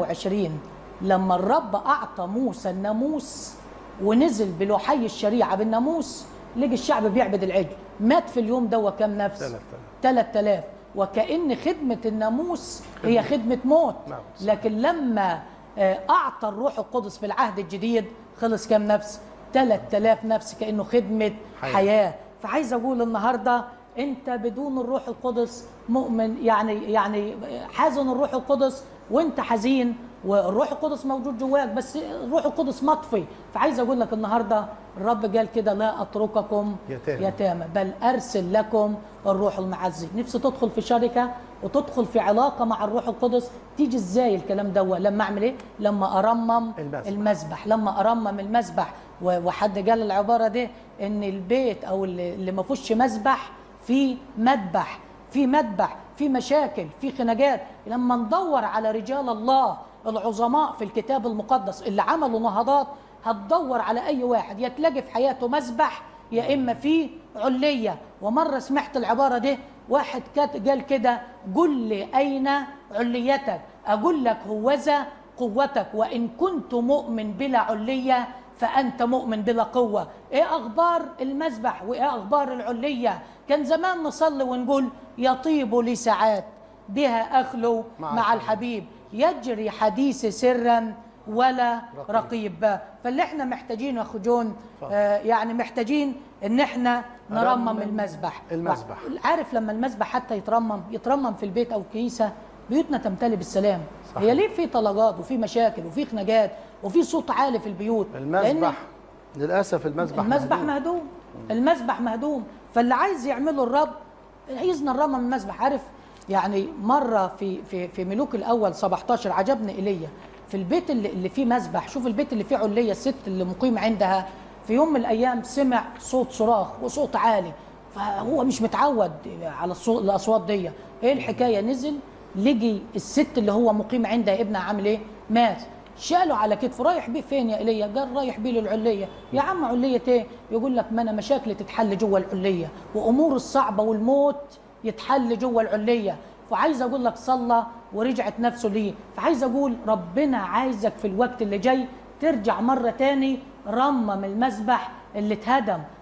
28 لما الرب اعطى موسى الناموس ونزل بلوحي الشريعه بالناموس لقي الشعب بيعبد العجل مات في اليوم ده كام نفس 3000. 3000 وكأن خدمة الناموس هي خدمة موت نعم. لكن لما آه، أعطى الروح القدس في العهد الجديد خلص كام نفس 3000 نفس كأنه خدمة حياة. حياة فعايز أقول النهاردة أنت بدون الروح القدس مؤمن يعني يعني حازن الروح القدس وأنت حزين والروح القدس موجود جواك بس الروح القدس مطفي فعايز أقول لك النهاردة الرب قال كده لا أترككم يتامى. يتامى بل أرسل لكم الروح المعزي نفسي تدخل في شركة وتدخل في علاقة مع الروح القدس تيجي ازاي الكلام ده لما اعمل ايه لما ارمم المذبح. المذبح لما ارمم المذبح و- وحد قال العبارة دي ان البيت او اللي اللي ما فيهوش مذبح في مذبح في مذبح في مشاكل في خناقات لما ندور على رجال الله العظماء في الكتاب المقدس اللي عملوا نهضات هتدور على اي واحد يا تلاقي في حياته مذبح يا اما في عليه ومره سمعت العباره دي واحد كات- قال كده قل لي اين عليتك اقول لك هوذا قوتك وان كنت مؤمن بلا عليه فانت مؤمن بلا قوه ايه اخبار المذبح وايه اخبار العليه كان زمان نصلي ونقول يطيب لي ساعات بها اخلو مع مع, الحبيب يجري حديثي سرا ولا رقيب. رقيب فاللي احنا محتاجين يا اخو جون آه يعني محتاجين ان احنا نرمم نرمم المذبح المذبح. عارف لما المذبح حتى يترمم يترمم في البيت او الكنيسه بيوتنا تمتلي بالسلام صحيح. هي ليه في طلقات وفي مشاكل وفي خناقات وفي صوت عالي في البيوت المذبح للاسف المذبح المذبح مهدوم. مهدوم المذبح مهدوم فاللي عايز يعمله الرب عايزنا نرمم المذبح عارف يعني مره في في في ملوك الاول 17 عجبني ايليا في البيت اللي, اللي فيه مذبح شوف البيت اللي فيه عليه الست اللي مقيم عندها في يوم من الايام سمع صوت صراخ وصوت عالي فهو مش متعود على الصوت الاصوات دي ايه الحكايه نزل لقي الست اللي هو مقيم عندها ابنها عامل ايه مات شالوا على كتفه رايح بيه فين يا ايليا قال رايح بيه للعليه يا عم عليه ايه يقول لك ما انا مشاكلي تتحل جوه العليه وامور الصعبه والموت يتحل جوه العليه فعايز اقول لك صلى ورجعت نفسه ليه فعايز اقول ربنا عايزك في الوقت اللي جاي ترجع مره تاني رمم المذبح اللي اتهدم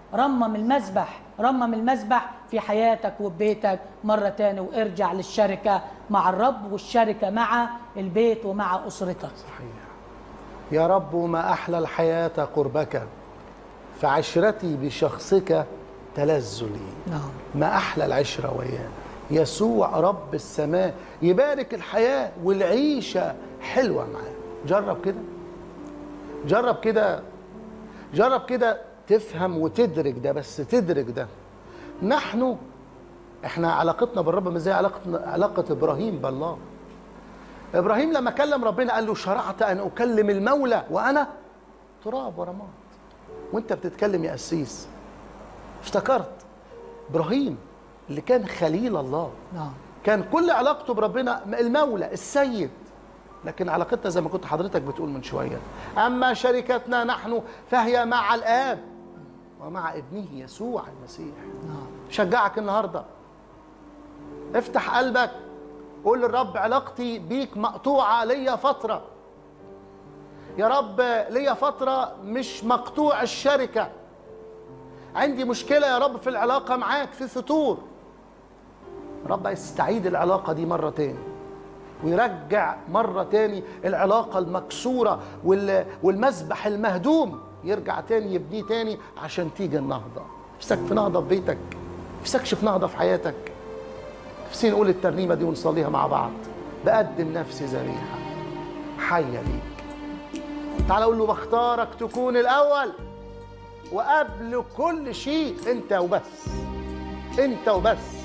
رمم المسبح رمم المسبح في حياتك وبيتك مرة تاني وارجع للشركة مع الرب والشركة مع البيت ومع أسرتك صحيح يا رب ما أحلى الحياة قربك فعشرتي بشخصك تلذ لي نعم ما أحلى العشرة وياه يسوع رب السماء يبارك الحياة والعيشة حلوة معاه جرب كده جرب كده جرب كده تفهم وتدرك ده بس تدرك ده نحن احنا علاقتنا بالرب مش زي علاقة علاقة ابراهيم بالله ابراهيم لما كلم ربنا قال له شرعت ان اكلم المولى وانا تراب ورماد وانت بتتكلم يا قسيس افتكرت ابراهيم اللي كان خليل الله نعم كان كل علاقته بربنا المولى السيد لكن علاقتنا زي ما كنت حضرتك بتقول من شويه اما شركتنا نحن فهي مع الاب ومع ابنه يسوع المسيح نعم شجعك النهارده افتح قلبك قول للرب علاقتي بيك مقطوعه ليا فتره يا رب ليا فتره مش مقطوع الشركه عندي مشكله يا رب في العلاقه معاك في فتور رب يستعيد العلاقه دي مره تاني ويرجع مرة تاني العلاقة المكسورة وال- والمسبح المهدوم يرجع تاني يبنيه تاني عشان تيجي النهضة نفسك في نهضة في بيتك نفسكش في نهضة في حياتك نفسي نقول الترنيمة دي ونصليها مع بعض بقدم نفسي ذبيحة حية ليك تعال اقول له بختارك تكون الأول وقبل كل شيء أنت وبس أنت وبس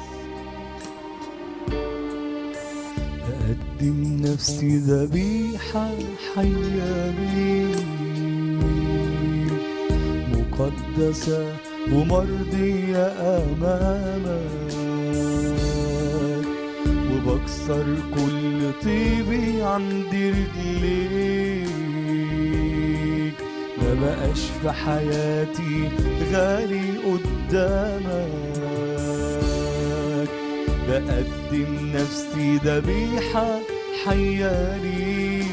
أقدم نفسي ذبيحة حية ليك مقدسة ومرضية أمامك وبكسر كل طيبي عند رجليك ما بقاش في حياتي غالي قدامك بقدم نفسي ذبيحة حية ليك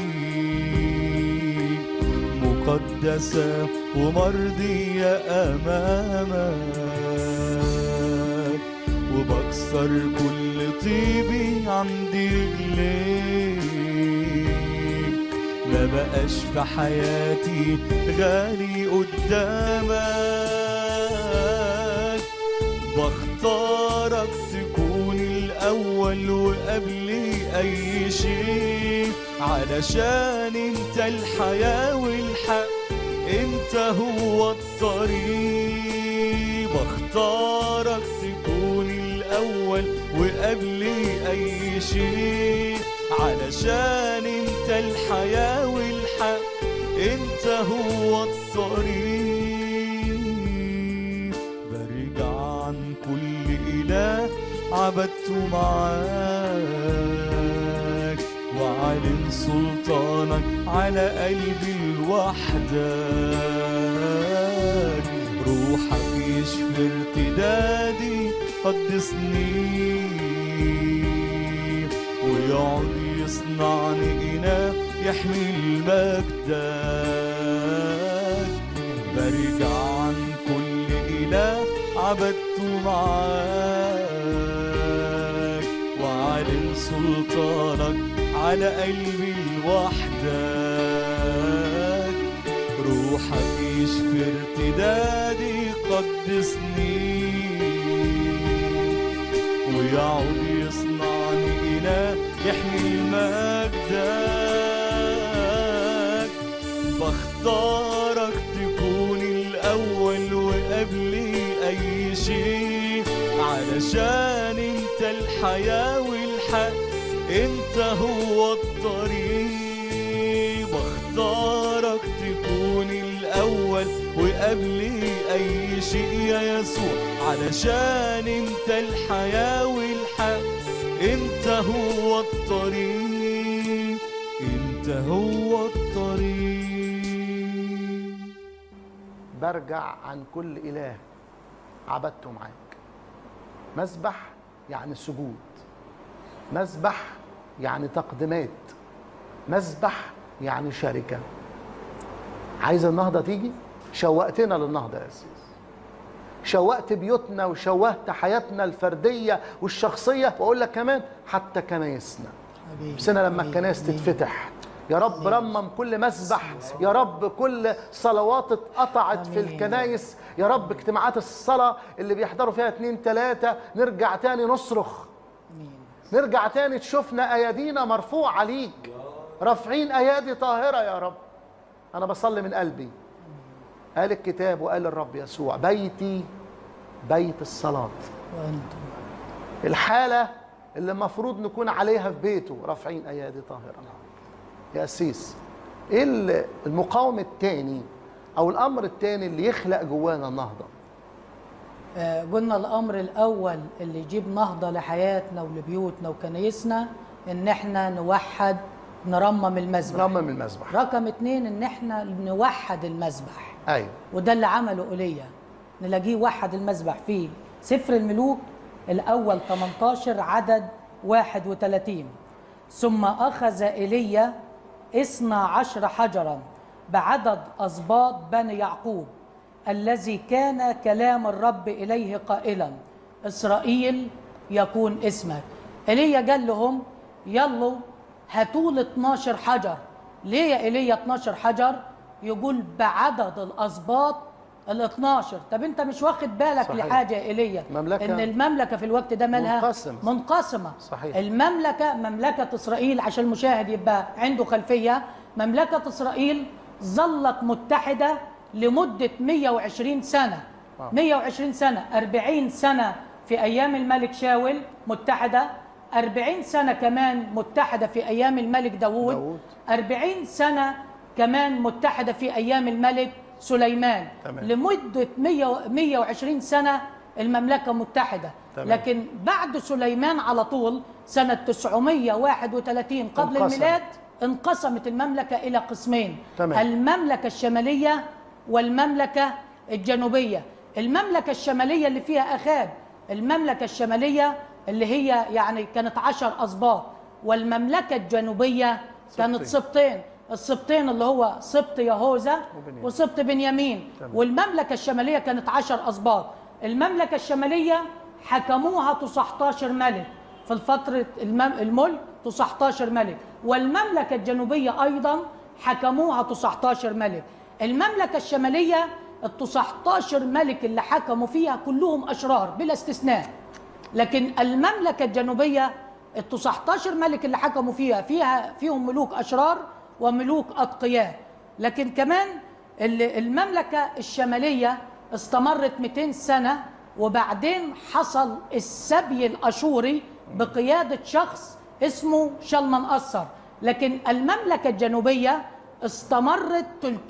مقدسة ومرضية أمامك وبكسر كل طيبي عند رجليك ما بقاش في حياتي غالي قدامك بختارك تكون الأول وقبل أي شيء علشان انت الحياة والحق انت هو الطريق بختارك تكون الأول وقبل أي شيء علشان انت الحياة والحق انت هو الطريق برجع عن كل إله عبدته معاك وعلن سلطانك على قلبي لوحدك روحك يشفي ارتدادي قدسني ويقعد يصنعني إناء يحمل مجدك برجع عن كل إله عبدته معاك وعلن سلطانك على قلبي لوحدك روحك يشفي ارتدادي قدسني ويعود يصنعني إله يحمي مجدك بختارك تكون الأول وقبل أي شيء علشان انت الحياة والحق انت هو الطريق بختارك تكون الأول وقبل أي شيء يا يسوع علشان انت الحياة والحق انت هو الطريق انت هو الطريق برجع عن كل إله عبدته معاك مسبح يعني سجود مسبح يعني تقديمات مسبح يعني شركة عايز النهضة تيجي شوقتنا للنهضة يا أسيس شوقت بيوتنا وشوهت حياتنا الفرديه والشخصيه واقول لك كمان حتى كنايسنا حبيبي. بسنا لما حبيبي. الكنائس حبيبي. تتفتح يا رب رمم كل مسبح يا رب كل صلوات اتقطعت في آمين. الكنائس يا رب اجتماعات الصلاة اللي بيحضروا فيها اتنين تلاتة نرجع تاني نصرخ نرجع تاني تشوفنا أيادينا مرفوعة عليك رافعين أيادي طاهرة يا رب أنا بصلي من قلبي قال الكتاب وقال الرب يسوع بيتي بيت الصلاة وانتم الحالة اللي المفروض نكون عليها في بيته رافعين أيادي طاهرة يا أسيس إيه ال- المقاوم التاني أو الأمر التاني اللي يخلق جوانا النهضة آه، قلنا الامر الاول اللي يجيب نهضه لحياتنا ولبيوتنا وكنايسنا ان احنا نوحد نرمم المسبح رمم المسبح رقم اتنين ان احنا نوحد المسبح أيوه وده اللي عمله ايليا نلاقيه وحد المسبح في سفر الملوك الاول 18 عدد 31 ثم اخذ ايليا اثنا عشر حجرا بعدد اسباط بني يعقوب الذي كان كلام الرب اليه قائلا اسرائيل يكون اسمك ايليا قال لهم يلا هاتوا لي 12 حجر ليه يا ايليا 12 حجر يقول بعدد الاسباط ال 12 طب انت مش واخد بالك صحيح. لحاجه يا ايليا مملكة ان المملكه في الوقت ده مالها منقسم. منقسمه صحيح. المملكه مملكه اسرائيل عشان المشاهد يبقى عنده خلفيه مملكه اسرائيل ظلت متحده لمده 120 سنه آه. 120 سنه 40 سنه في ايام الملك شاول متحده 40 سنه كمان متحده في ايام الملك داوود داوود. 40 سنه كمان متحده في ايام الملك سليمان تمام. لمده 100 120 سنه المملكه متحده تمام. لكن بعد سليمان على طول سنه 931 قبل انقسم. الميلاد انقسمت المملكه الى قسمين تمام. المملكه الشماليه والمملكه الجنوبيه المملكه الشماليه اللي فيها اخاب المملكه الشماليه اللي هي يعني كانت عشر اسباط والمملكه الجنوبيه كانت سبطين. سبطين السبطين اللي هو سبط يهوذا وبنيامين. وسبط بنيامين تمام. والمملكه الشماليه كانت عشر اسباط المملكه الشماليه حكموها 19 ملك في الفترة المم- الملك 19 ملك والمملكة الجنوبية أيضا حكموها 19 ملك المملكة الشمالية ال 19 ملك اللي حكموا فيها كلهم أشرار بلا استثناء لكن المملكة الجنوبية ال 19 ملك اللي حكموا فيها فيها فيهم ملوك أشرار وملوك أتقياء لكن كمان ال- المملكة الشمالية استمرت 200 سنة وبعدين حصل السبي الأشوري بقيادة شخص اسمه شلمن أثر لكن المملكة الجنوبية استمرت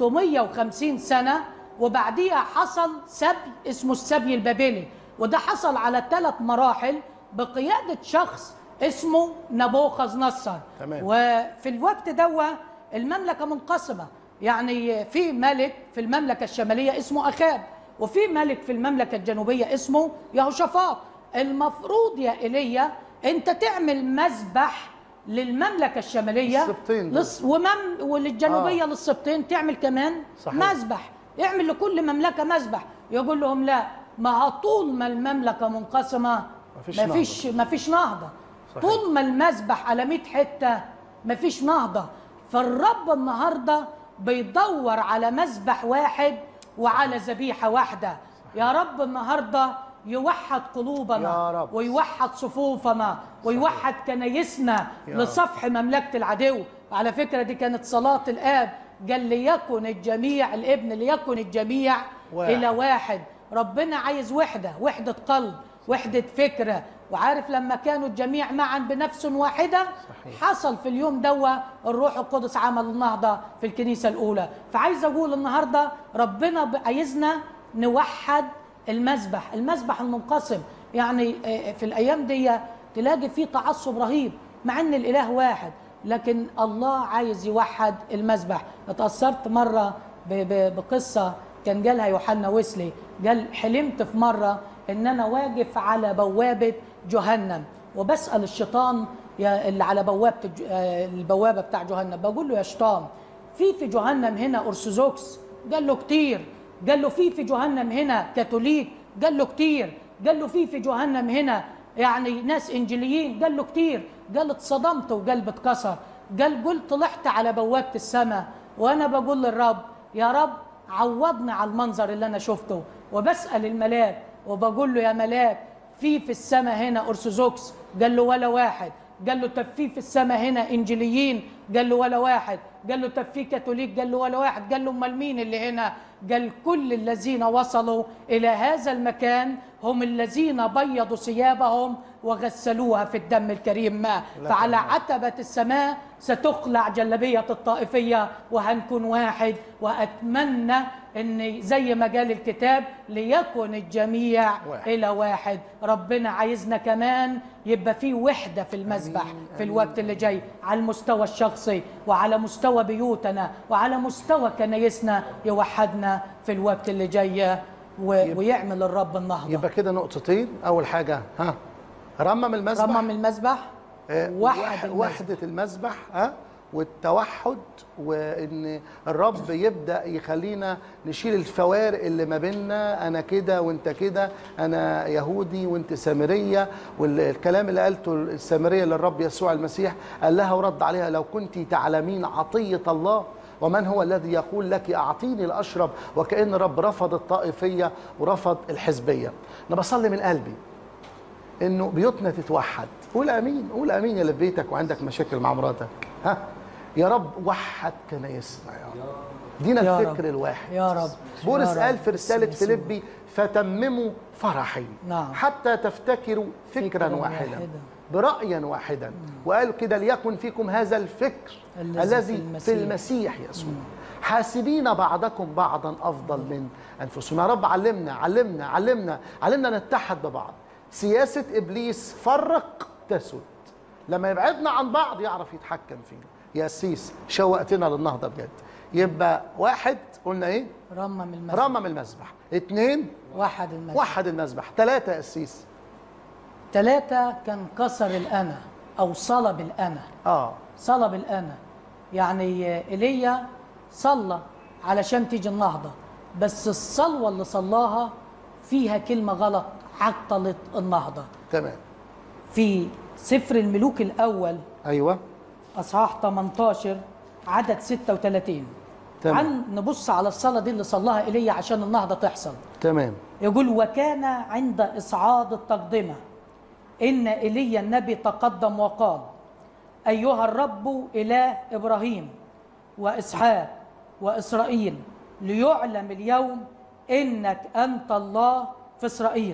350 سنة وبعديها حصل سبي اسمه السبي البابلي وده حصل على ثلاث مراحل بقيادة شخص اسمه نبوخذ نصر تمام. وفي الوقت دوا المملكة منقسمة يعني في ملك في المملكة الشمالية اسمه أخاب وفي ملك في المملكة الجنوبية اسمه يهوشافاط المفروض يا إيليا أنت تعمل مذبح للمملكة الشمالية السبطين دول. لص ومم وللجنوبية آه. آه. للسبطين تعمل كمان صحيح. مذبح اعمل لكل مملكة مذبح يقول لهم لا ما طول ما المملكة منقسمة مفيش ما فيش ما فيش نهضة صحيح. طول ما المذبح على 100 حتة ما فيش نهضة فالرب النهاردة بيدور على مذبح واحد وعلى ذبيحة واحدة يا رب النهاردة يوحد قلوبنا يا رب. ويوحد صفوفنا ويوحد كنايسنا يا رب. لصفح مملكة العدو وعلى فكرة دي كانت صلاة الآب قال ليكن الجميع الابن ليكن الجميع واحد. إلى واحد ربنا عايز وحدة وحدة قلب وحدة فكرة وعارف لما كانوا الجميع معا بنفس واحدة صحيح. حصل في اليوم دوا الروح القدس عمل النهضة في الكنيسة الأولى فعايز أقول النهاردة ربنا ب- عايزنا نوحد المذبح المذبح المنقسم يعني آه، في الأيام دي تلاقي فيه تعصب رهيب مع أن الإله واحد لكن الله عايز يوحد المذبح اتأثرت مرة ب- ب- بقصة كان جالها يوحنا ويسلي قال حلمت في مرة ان انا واقف على بوابة جهنم وبسأل الشيطان يا اللي على بوابة الج- آه، البوابة بتاع جهنم بقول له يا شيطان في في جهنم هنا أرثوذكس قال له كتير قال له في في جهنم هنا كاثوليك قال له كتير قال له في في جهنم هنا يعني ناس انجيليين قال له كتير قال اتصدمت وقلبي اتكسر قال قلت طلعت على بوابه السماء وانا بقول للرب يا رب عوضني على المنظر اللي انا شفته وبسال الملاك وبقول له يا ملاك في في السماء هنا ارثوذكس قال له ولا واحد قال له طب في في السماء هنا انجيليين قال له ولا واحد قال له طب في كاثوليك قال له ولا واحد قال له امال مين اللي هنا قال كل الذين وصلوا الى هذا المكان هم الذين بيضوا ثيابهم وغسلوها في الدم الكريم ما فعلى عتبة السماء ستخلع جلبية الطائفية وهنكون واحد وأتمنى أن زي ما قال الكتاب ليكن الجميع واحد. إلى واحد ربنا عايزنا كمان يبقى في وحدة في المسبح في الوقت اللي جاي على المستوى الشخصي وعلى مستوى بيوتنا وعلى مستوى كنايسنا يوحدنا في الوقت اللي جاي و- ويعمل الرب النهضة يبقى كده نقطتين اول حاجه ها رمم المسبح رمم المسبح آه، وحد وح- المسبح. وحدة المسبح ها والتوحد وان الرب يبدا يخلينا نشيل الفوارق اللي ما بيننا انا كده وانت كده انا يهودي وانت سامريه والكلام اللي قالته السامريه للرب يسوع المسيح قال لها ورد عليها لو كنت تعلمين عطيه الله ومن هو الذي يقول لك اعطيني الاشرب وكان الرب رفض الطائفيه ورفض الحزبيه انا بصلي من قلبي انه بيوتنا تتوحد قول امين قول امين يا اللي في بيتك وعندك مشاكل مع مراتك ها يا رب وحد كنايسنا يا رب دينا يا الفكر رب. الواحد يا رب بولس يا رب. قال في رساله باسم يسوع. فيليبي فتمموا فرحي نعم. حتى تفتكروا فكرا, فكراً واحدا واحداً. برأيا واحدا وقالوا كده ليكن فيكم هذا الفكر الذي الذي في في المسيح. المسيح يسوع حاسبين بعضكم بعضا افضل من انفسهم يا رب علمنا علمنا علمنا علمنا نتحد ببعض سياسه ابليس فرق تسد لما يبعدنا عن بعض يعرف يتحكم فينا يا سيس شوقتنا للنهضه بجد يبقى واحد قلنا ايه رمم المسبح رمم المسبح اثنين وحد المسبح وحد المسبح ثلاثه يا سيس ثلاثة كان كسر الأنا أو صلب الأنا اه صلب الأنا يعني إيليا صلى علشان تيجي النهضة بس الصلوة اللي صلاها فيها كلمة غلط عطلت النهضة تمام في سفر الملوك الأول ايوه أصحاح 18 عدد 36 تمام. عن نبص على الصلاة دي اللي صلاها إيليا عشان النهضة تحصل تمام يقول وكان عند إصعاد التقدمة إن إيليا النبي تقدم وقال أيها الرب إله إبراهيم وإسحاق وإسرائيل ليعلم اليوم إنك أنت الله في إسرائيل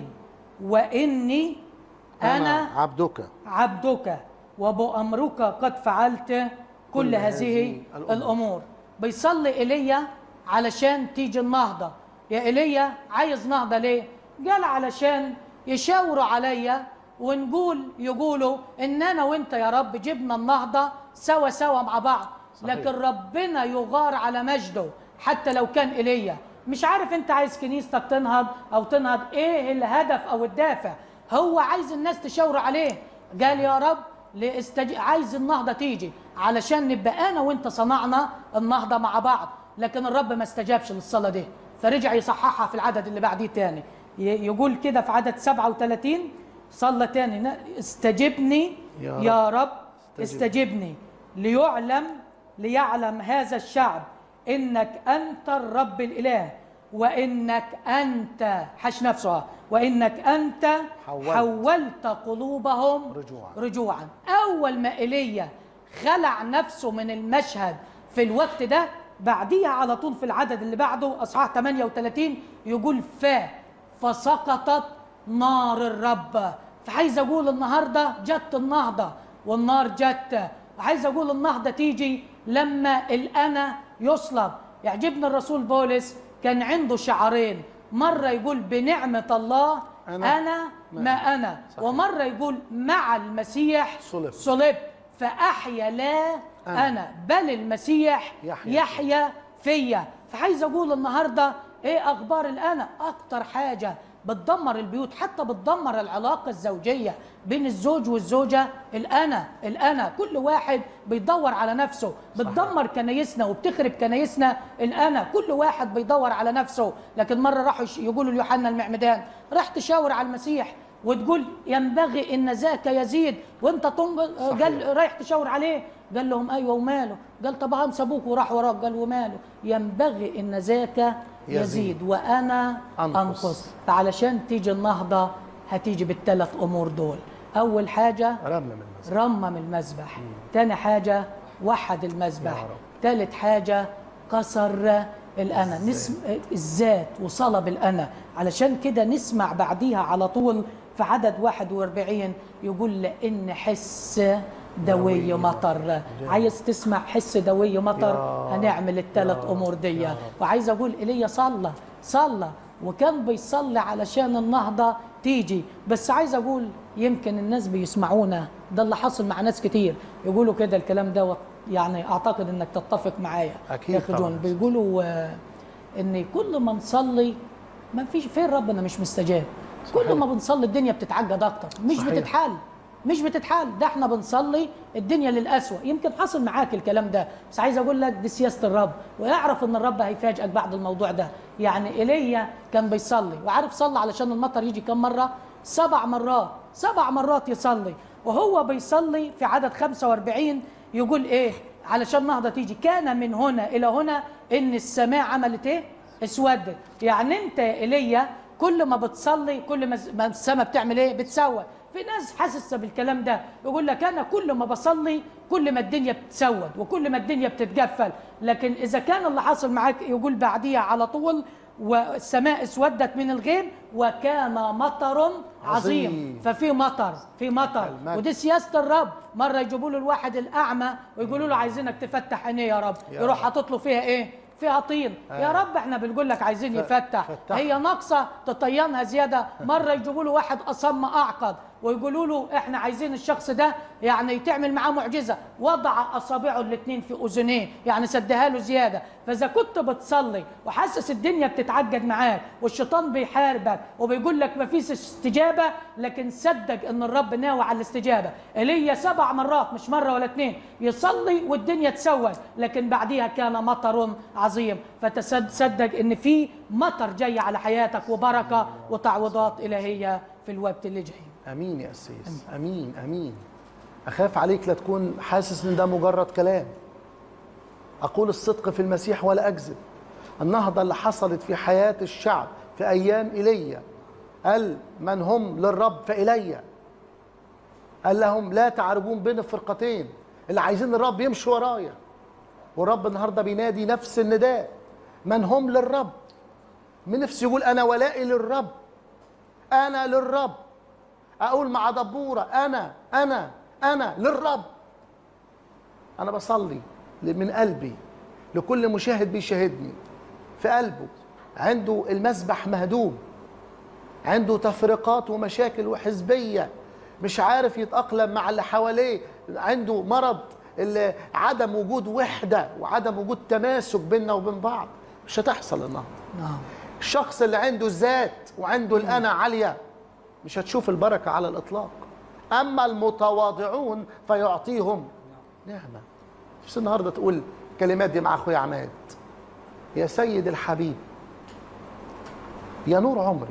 وإني أنا عبدك عبدك وبأمرك قد فعلت كل, كل هذه هذه الأمور. الأمور. الأمور بيصلي إيليا علشان تيجي النهضة يا إيليا عايز نهضة ليه؟ قال علشان يشاوروا عليا ونقول يقولوا إن أنا وإنت يا رب جبنا النهضة سوا سوا مع بعض صحيح. لكن ربنا يغار على مجده حتى لو كان إيليا مش عارف انت عايز كنيستك تنهض او تنهض ايه الهدف او الدافع هو عايز الناس تشاور عليه قال يا رب لاستج... عايز النهضه تيجي علشان نبقى انا وانت صنعنا النهضه مع بعض لكن الرب ما استجابش للصلاه دي فرجع يصححها في العدد اللي بعديه تاني ي- يقول كده في عدد 37 صلى تاني ن- استجبني يا يا, رب. يا رب استجب. استجبني ليعلم ليعلم هذا الشعب انك انت الرب الاله وانك انت حش نفسها وانك انت حولت. حولت قلوبهم رجوعا. رجوعا اول ما ايليا خلع نفسه من المشهد في الوقت ده بعديها على طول في العدد اللي بعده اصحاح 38 يقول فا فسقطت نار الرب فعايز اقول النهارده جت النهضه والنار جت وعايز اقول النهضه تيجي لما الانا يصلب يعجبني الرسول بولس كان عنده شعارين مره يقول بنعمه الله أنا انا, أنا ما ما انا صحيح. ومره يقول مع المسيح صلب. صلب فاحيا لا أنا. انا, أنا بل المسيح يحيا يحيا فيا فعايز اقول النهارده ايه اخبار الانا اكتر حاجه بتدمر البيوت حتى بتدمر العلاقه الزوجيه بين الزوج والزوجه الانا الانا كل واحد بيدور على نفسه بتدمر كنايسنا وبتخرب كنايسنا الانا كل واحد بيدور على نفسه لكن مره راحوا يش- يقولوا ليوحنا المعمدان راح تشاور على المسيح وتقول ينبغي ان ذاك يزيد وانت تنبغ قال رايح تشاور عليه قال لهم ايوه وماله قال طبعا سابوك وراح وراك قال وماله ينبغي ان ذاك يزيد. يزيد وانا أنقص. انقص فعلشان تيجي النهضه هتيجي بالثلاث امور دول اول حاجه رمم المسجد رمم المذبح تاني حاجة وحد المذبح يا رب. تالت حاجة كسر الأنا نسم... الذات وصلب الأنا علشان كده نسمع بعديها على طول في عدد 41 يقول لأن حس دوي دوي مطر عايز تسمع حس دوي مطر يا هنعمل الثلاث يا أمور رب، دي يا رب. وعايز أقول إيليا صلى صلى وكان بيصلي علشان النهضة تيجي بس عايز أقول يمكن الناس بيسمعونا ده اللي حصل مع ناس كتير يقولوا كده الكلام ده يعني أعتقد إنك تتفق معايا أكيد يا أخي طبعاً. جون بيقولوا آه، إن كل ما نصلي ما فيش فين ربنا مش مستجاب كل صحيح. ما بنصلي الدنيا بتتعقد أكتر مش صحيح. بتتحل مش بتتحل ده احنا بنصلي الدنيا للأسوأ يمكن حصل معاك الكلام ده بس عايز اقول لك دي سياسة الرب ويعرف ان الرب هيفاجئك بعد الموضوع ده يعني ايليا كان بيصلي وعارف صلى علشان المطر يجي كم مرة سبع مرات سبع مرات يصلي وهو بيصلي في عدد 45 يقول ايه علشان نهضة تيجي كان من هنا الى هنا ان السماء عملت ايه اسودت يعني انت يا ايليا كل ما بتصلي كل ما ما السماء بتعمل ايه بتسود في ناس حاسه بالكلام ده يقول لك انا كل ما بصلي كل ما الدنيا بتسود وكل ما الدنيا بتتقفل لكن اذا كان اللي حاصل معاك يقول بعديها على طول والسماء اسودت من الغيم وكان مطر عظيم, عظيم. عظيم. ففي مطر في مطر المجد. ودي سياسه الرب مره يجيبوا له الواحد الاعمى ويقولوا له عايزينك تفتح عينيه يا رب يا يروح رب. حاطط له فيها ايه فيها طين يا آه. رب احنا بنقول لك عايزين ف- يفتح فتح. هي ناقصه تطينها زياده مره يجيبوا له واحد اصم اعقد ويقولوا له احنا عايزين الشخص ده يعني تعمل معاه معجزه وضع اصابعه الاثنين في اذنيه يعني سدها له زياده فاذا كنت بتصلي وحاسس الدنيا بتتعجد معاك والشيطان بيحاربك وبيقول لك مفيش استجابه لكن صدق ان الرب ناوي على الاستجابه ايليا سبع مرات مش مره ولا اثنين يصلي والدنيا تسود لكن بعديها كان مطر عظيم فتصدق ان في مطر جاي على حياتك وبركه وتعويضات الهيه في الوقت اللي جاي امين يا قسيس امين امين اخاف عليك لا تكون حاسس ان ده مجرد كلام اقول الصدق في المسيح ولا اكذب النهضه اللي حصلت في حياه الشعب في ايام ايليا قال من هم للرب فالي قال لهم لا تعرجون بين الفرقتين اللي عايزين الرب يمشوا ورايا والرب النهارده بينادي نفس النداء من هم للرب من نفسه يقول انا ولائي للرب انا للرب اقول مع دبوره انا انا انا للرب انا بصلي من قلبي لكل مشاهد بيشاهدني في قلبه عنده المسبح مهدوم عنده تفرقات ومشاكل وحزبيه مش عارف يتاقلم مع اللي حواليه عنده مرض اللي عدم وجود وحده وعدم وجود تماسك بيننا وبين بعض مش هتحصل النهارده نعم الشخص اللي عنده الذات وعنده الأنا عالية مش هتشوف البركة على الإطلاق أما المتواضعون فيعطيهم نعمة بس النهاردة تقول كلمات دي مع أخويا عماد يا سيد الحبيب يا نور عمري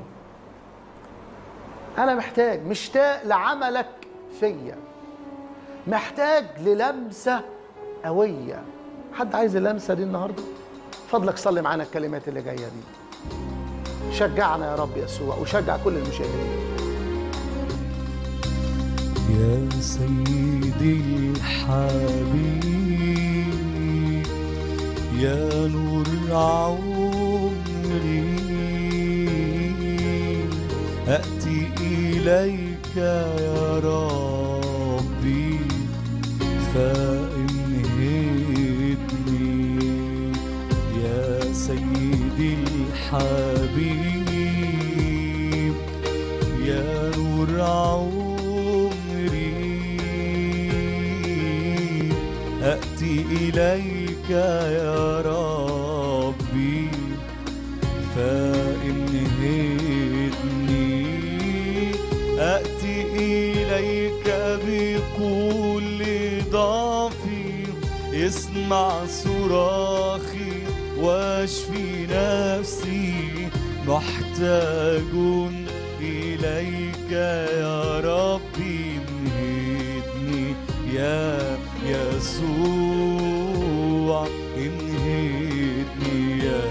أنا محتاج مشتاق لعملك فيا محتاج للمسة قوية حد عايز اللمسة دي النهاردة فضلك صلي معانا الكلمات اللي جاية دي شجعنا يا رب يسوع وشجع كل المشاهدين يا سيدي الحبيب يا نور عمري أتي إليك يا ربي فإمهدني يا سيدي الحبيب يا نور عمري أتي إليك يا ربي فإنهدني ضعفي اسمع صراخي واشفي نفسي محتاج إليك يا ربي انهدني يا يسوع انهدني يا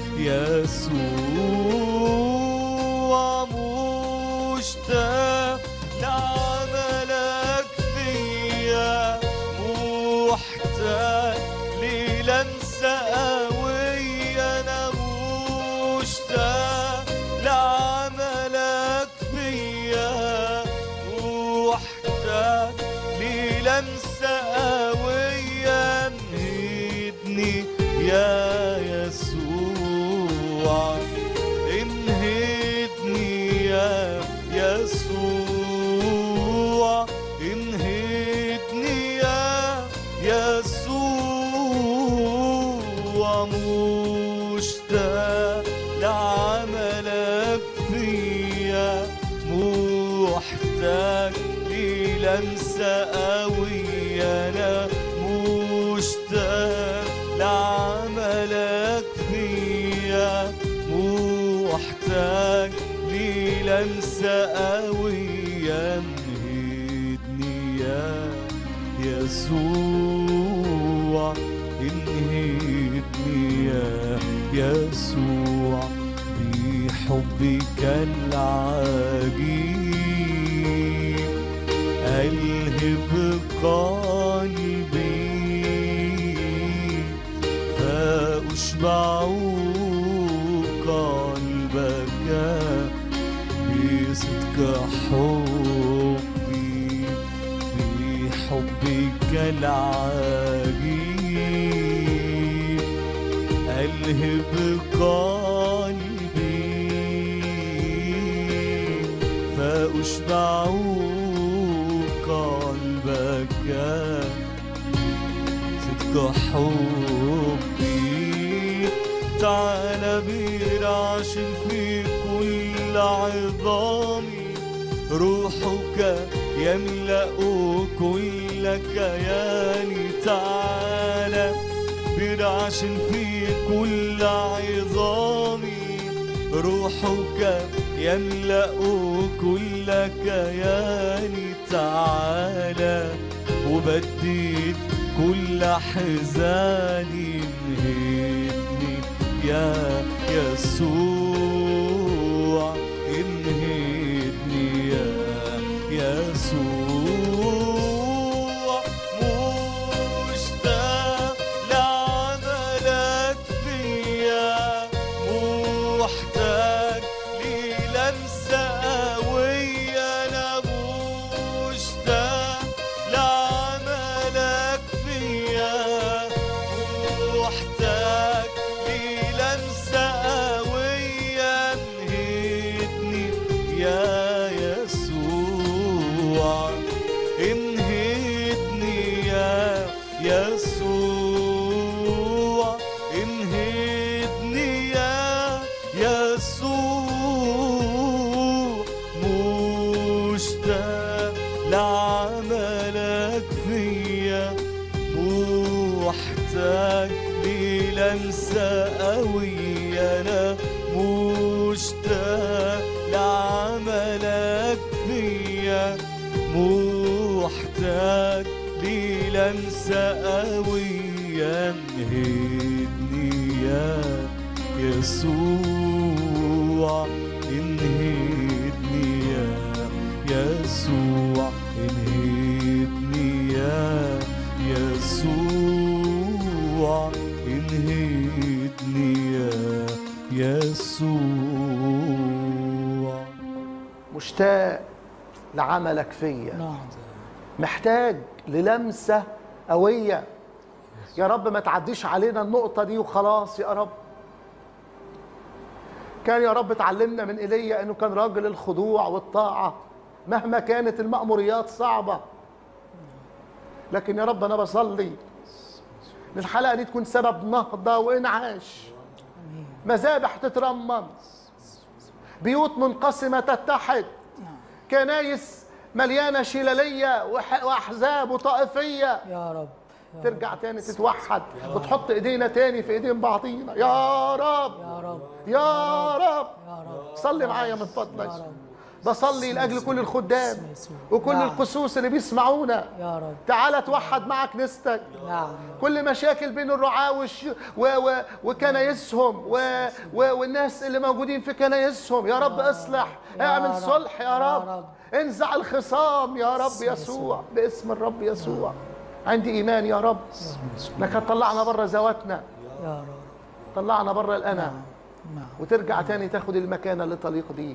يسوع مشتاق لعملك فيا محتاج للمسة قوية أنا مشتاق لعملك فيا محتاج للمسة قوية انهدني يا يسوع انهدني يا يسوع انهدني يا يسوع مشتاق لعملك فيا محتاج للمسة قوية أنا مشتاق لعملك فيا محتاج للمسة قوية انهدني يا يسوع انهدني يا يسوع بحبك العجيب ألهب قلبي فأشبع قلبك بصدق حبي بحبك العجيب ألهب قلبي فأشبع قلبك صدق حبي تعال برعش في كل عظامي روحك يملأ كل كياني تعالى برعش في كل عظامي روحك يملأ كل كياني تعالى وبدد كل حزاني انهدني يا يسوع انهدني يا يسوع مشتاق لعملك فيا محتاج للمسة قوية أنا مشتاق لعملك فيا محتاج للمسة قوية انهدني يا يسوع انهدني يا يسوع انهدني يا يسوع مشتاق لعملك فيا محتاج للمسة قوية أنا مشتاق لعملك فيا محتاج للمسة قوية انهدني يا يسوع انهدني يا يسوع انهدني يا يسوع انهدني يا يسوع مشتاق لعملك فيا نعم محتاج للمسة قوية يا رب ما تعديش علينا النقطة دي وخلاص يا رب كان يا رب تعلمنا من ايليا انه كان راجل الخضوع والطاعة مهما كانت المأموريات صعبة لكن يا رب انا بصلي ان الحلقة دي تكون سبب نهضة وانعاش مذابح تترمم بيوت منقسمة تتحد كنايس مليانه شلاليه وح- واحزاب وطائفيه يا رب يا ترجع تاني تتوحد وتحط ايدينا تاني في ايدين بعضينا يا رب يا رب يا رب يا رب صلي معايا من فضلك يا رب. بصلي لاجل كل الخدام اسم يسوع. وكل نعم. القسوس اللي بيسمعونا يا رب تعالى توحد مع كنيستك نعم كل مشاكل بين الرعاة والش... و... و... وكنايسهم و... و... والناس اللي موجودين في كنايسهم يا رب اصلح يا اعمل رب. صلح يا يا رب رب. انزع الخصام يا رب باسم يسوع باسم الرب يسوع عندي ايمان يا رب انك هتطلعنا بره ذواتنا يا رب طلعنا بره الانا نعم وترجع تاني تاخد المكانه اللي تليق بيك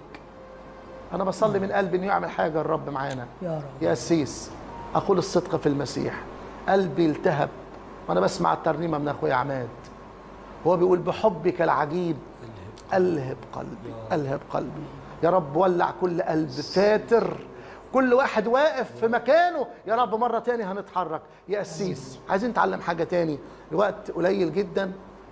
انا بصلي من قلبي انه يعمل حاجه الرب معانا يا رب يا أسيس أقول الصدق في المسيح قلبي التهب وأنا بسمع الترنيمة من أخويا عماد هو بيقول بحبك العجيب ألهب قلبي ألهب قلبي يا رب ولع كل قلب فاتر كل واحد واقف في مكانه يا رب مرة تاني هنتحرك يا أسيس عايزين نتعلم حاجة تاني الوقت قليل جدا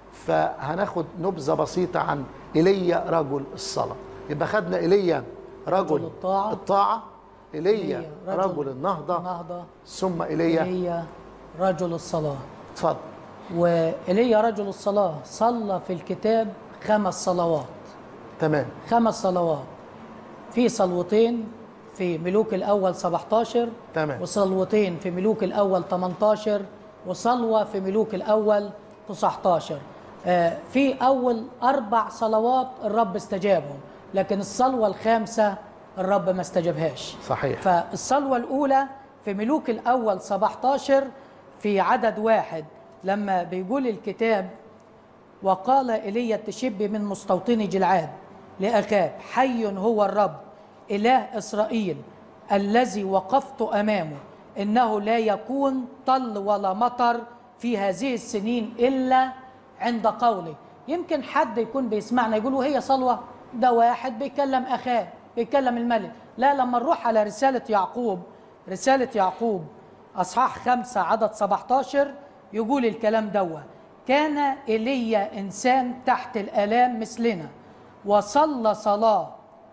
فهناخد نبذة بسيطة عن إيليا رجل الصلاة يبقى خدنا إيليا رجل رجل الطاعة. الطاعة إيليا إيليا رجل النهضة النهضة ثم إيليا هي رجل الصلاة اتفضل وإيليا رجل الصلاة صلى في الكتاب خمس صلوات تمام خمس صلوات في صلوتين في ملوك الأول 17 تمام. وصلوتين في ملوك الأول 18 وصلوة في ملوك الأول 19 آه، في أول أربع صلوات الرب استجابهم لكن الصلوة الخامسة الرب ما استجابهاش صحيح فالصلوة الأولى في ملوك الأول 17 في عدد واحد لما بيقول الكتاب وقال ايليا التشبي من مستوطني جلعاد لأخاب حي هو الرب إله إسرائيل الذي وقفت أمامه إنه لا يكون طل ولا مطر في هذه السنين إلا عند قولي يمكن حد يكون بيسمعنا يقول وهي صلوة ده واحد بيكلم أخاه بيكلم الملك لا لما نروح على رسالة يعقوب رسالة يعقوب أصحاح خمسة عدد 17 يقول الكلام دوا كان ايليا انسان تحت الالام مثلنا وصلى صلاه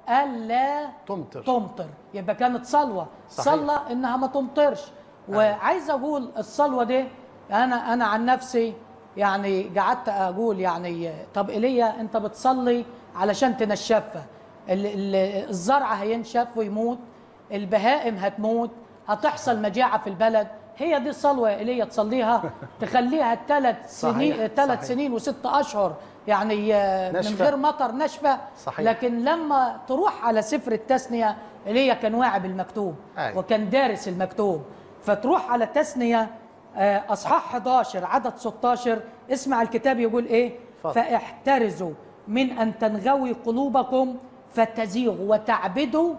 الا تمطر. تمطر يبقى كانت صلوه صحيح. صلى انها ما تمطرش وعايز اقول الصلوه دي انا انا عن نفسي يعني قعدت اقول يعني طب ايليا انت بتصلي علشان تنشفها ال- ال- الزرع هينشف ويموت البهائم هتموت هتحصل مجاعه في البلد هي دي الصلوه يا ايليا تصليها تخليها ثلاث صحيح، سنين ثلاث صحيح. سنين وست اشهر يعني آه، من نشفة. غير مطر نشفه صحيح. لكن لما تروح على سفر التثنيه ايليا كان واعي بالمكتوب أيوة. وكان دارس المكتوب فتروح على التثنيه آه، اصحاح 11 عدد 16 اسمع الكتاب يقول ايه اتفضل. فاحترزوا من ان تنغوي قلوبكم فتزيغوا وتعبدوا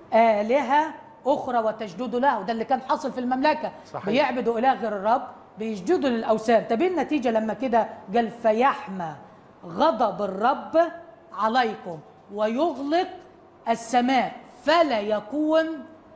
الهه اخرى وتسجدوا له وده اللي كان حاصل في المملكه صحيح. بيعبدوا اله غير الرب بيسجدوا للاوثان طب ايه النتيجه لما كده قال فيحمى غضب الرب عليكم ويغلق السماء فلا يكون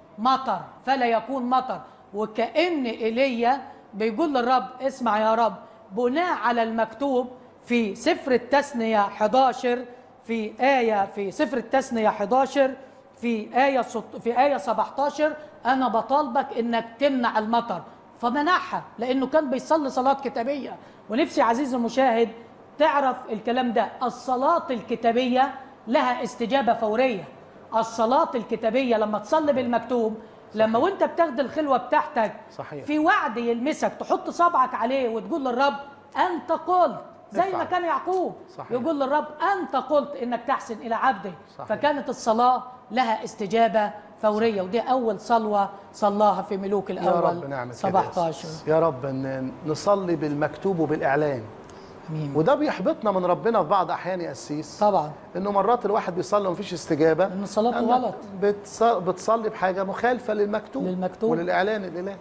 مطر فلا يكون مطر وكأن ايليا بيقول للرب اسمع يا رب بناء على المكتوب في سفر التثنية 11 في آية في سفر التثنية 11 في آية ست- في آية 17 أنا بطالبك إنك تمنع المطر فمنعها لأنه كان بيصلي صلاة كتابية ونفسي عزيزي المشاهد تعرف الكلام ده الصلاة الكتابية لها استجابة فورية الصلاة الكتابية لما تصلي بالمكتوب لما وانت بتاخد الخلوة بتاعتك صحيح. في وعد يلمسك تحط صبعك عليه وتقول للرب أنت قلت زي ما افعل. كان يعقوب صحيح. يقول للرب أنت قلت إنك تحسن إلى عبدي صحيح. فكانت الصلاة لها استجابة فورية ودي أول صلوة صلاها في ملوك يا الأول رب نعمل كده يا 17 أسيس. يا رب ان نصلي بالمكتوب وبالاعلان أمين وده بيحبطنا من ربنا في بعض احيان يا قسيس طبعا انه مرات الواحد بيصلي ومفيش استجابه إن صلاته لأنك غلط. بتص- بتصلي بحاجه مخالفه للمكتوب للمكتوب. وللاعلان الالهي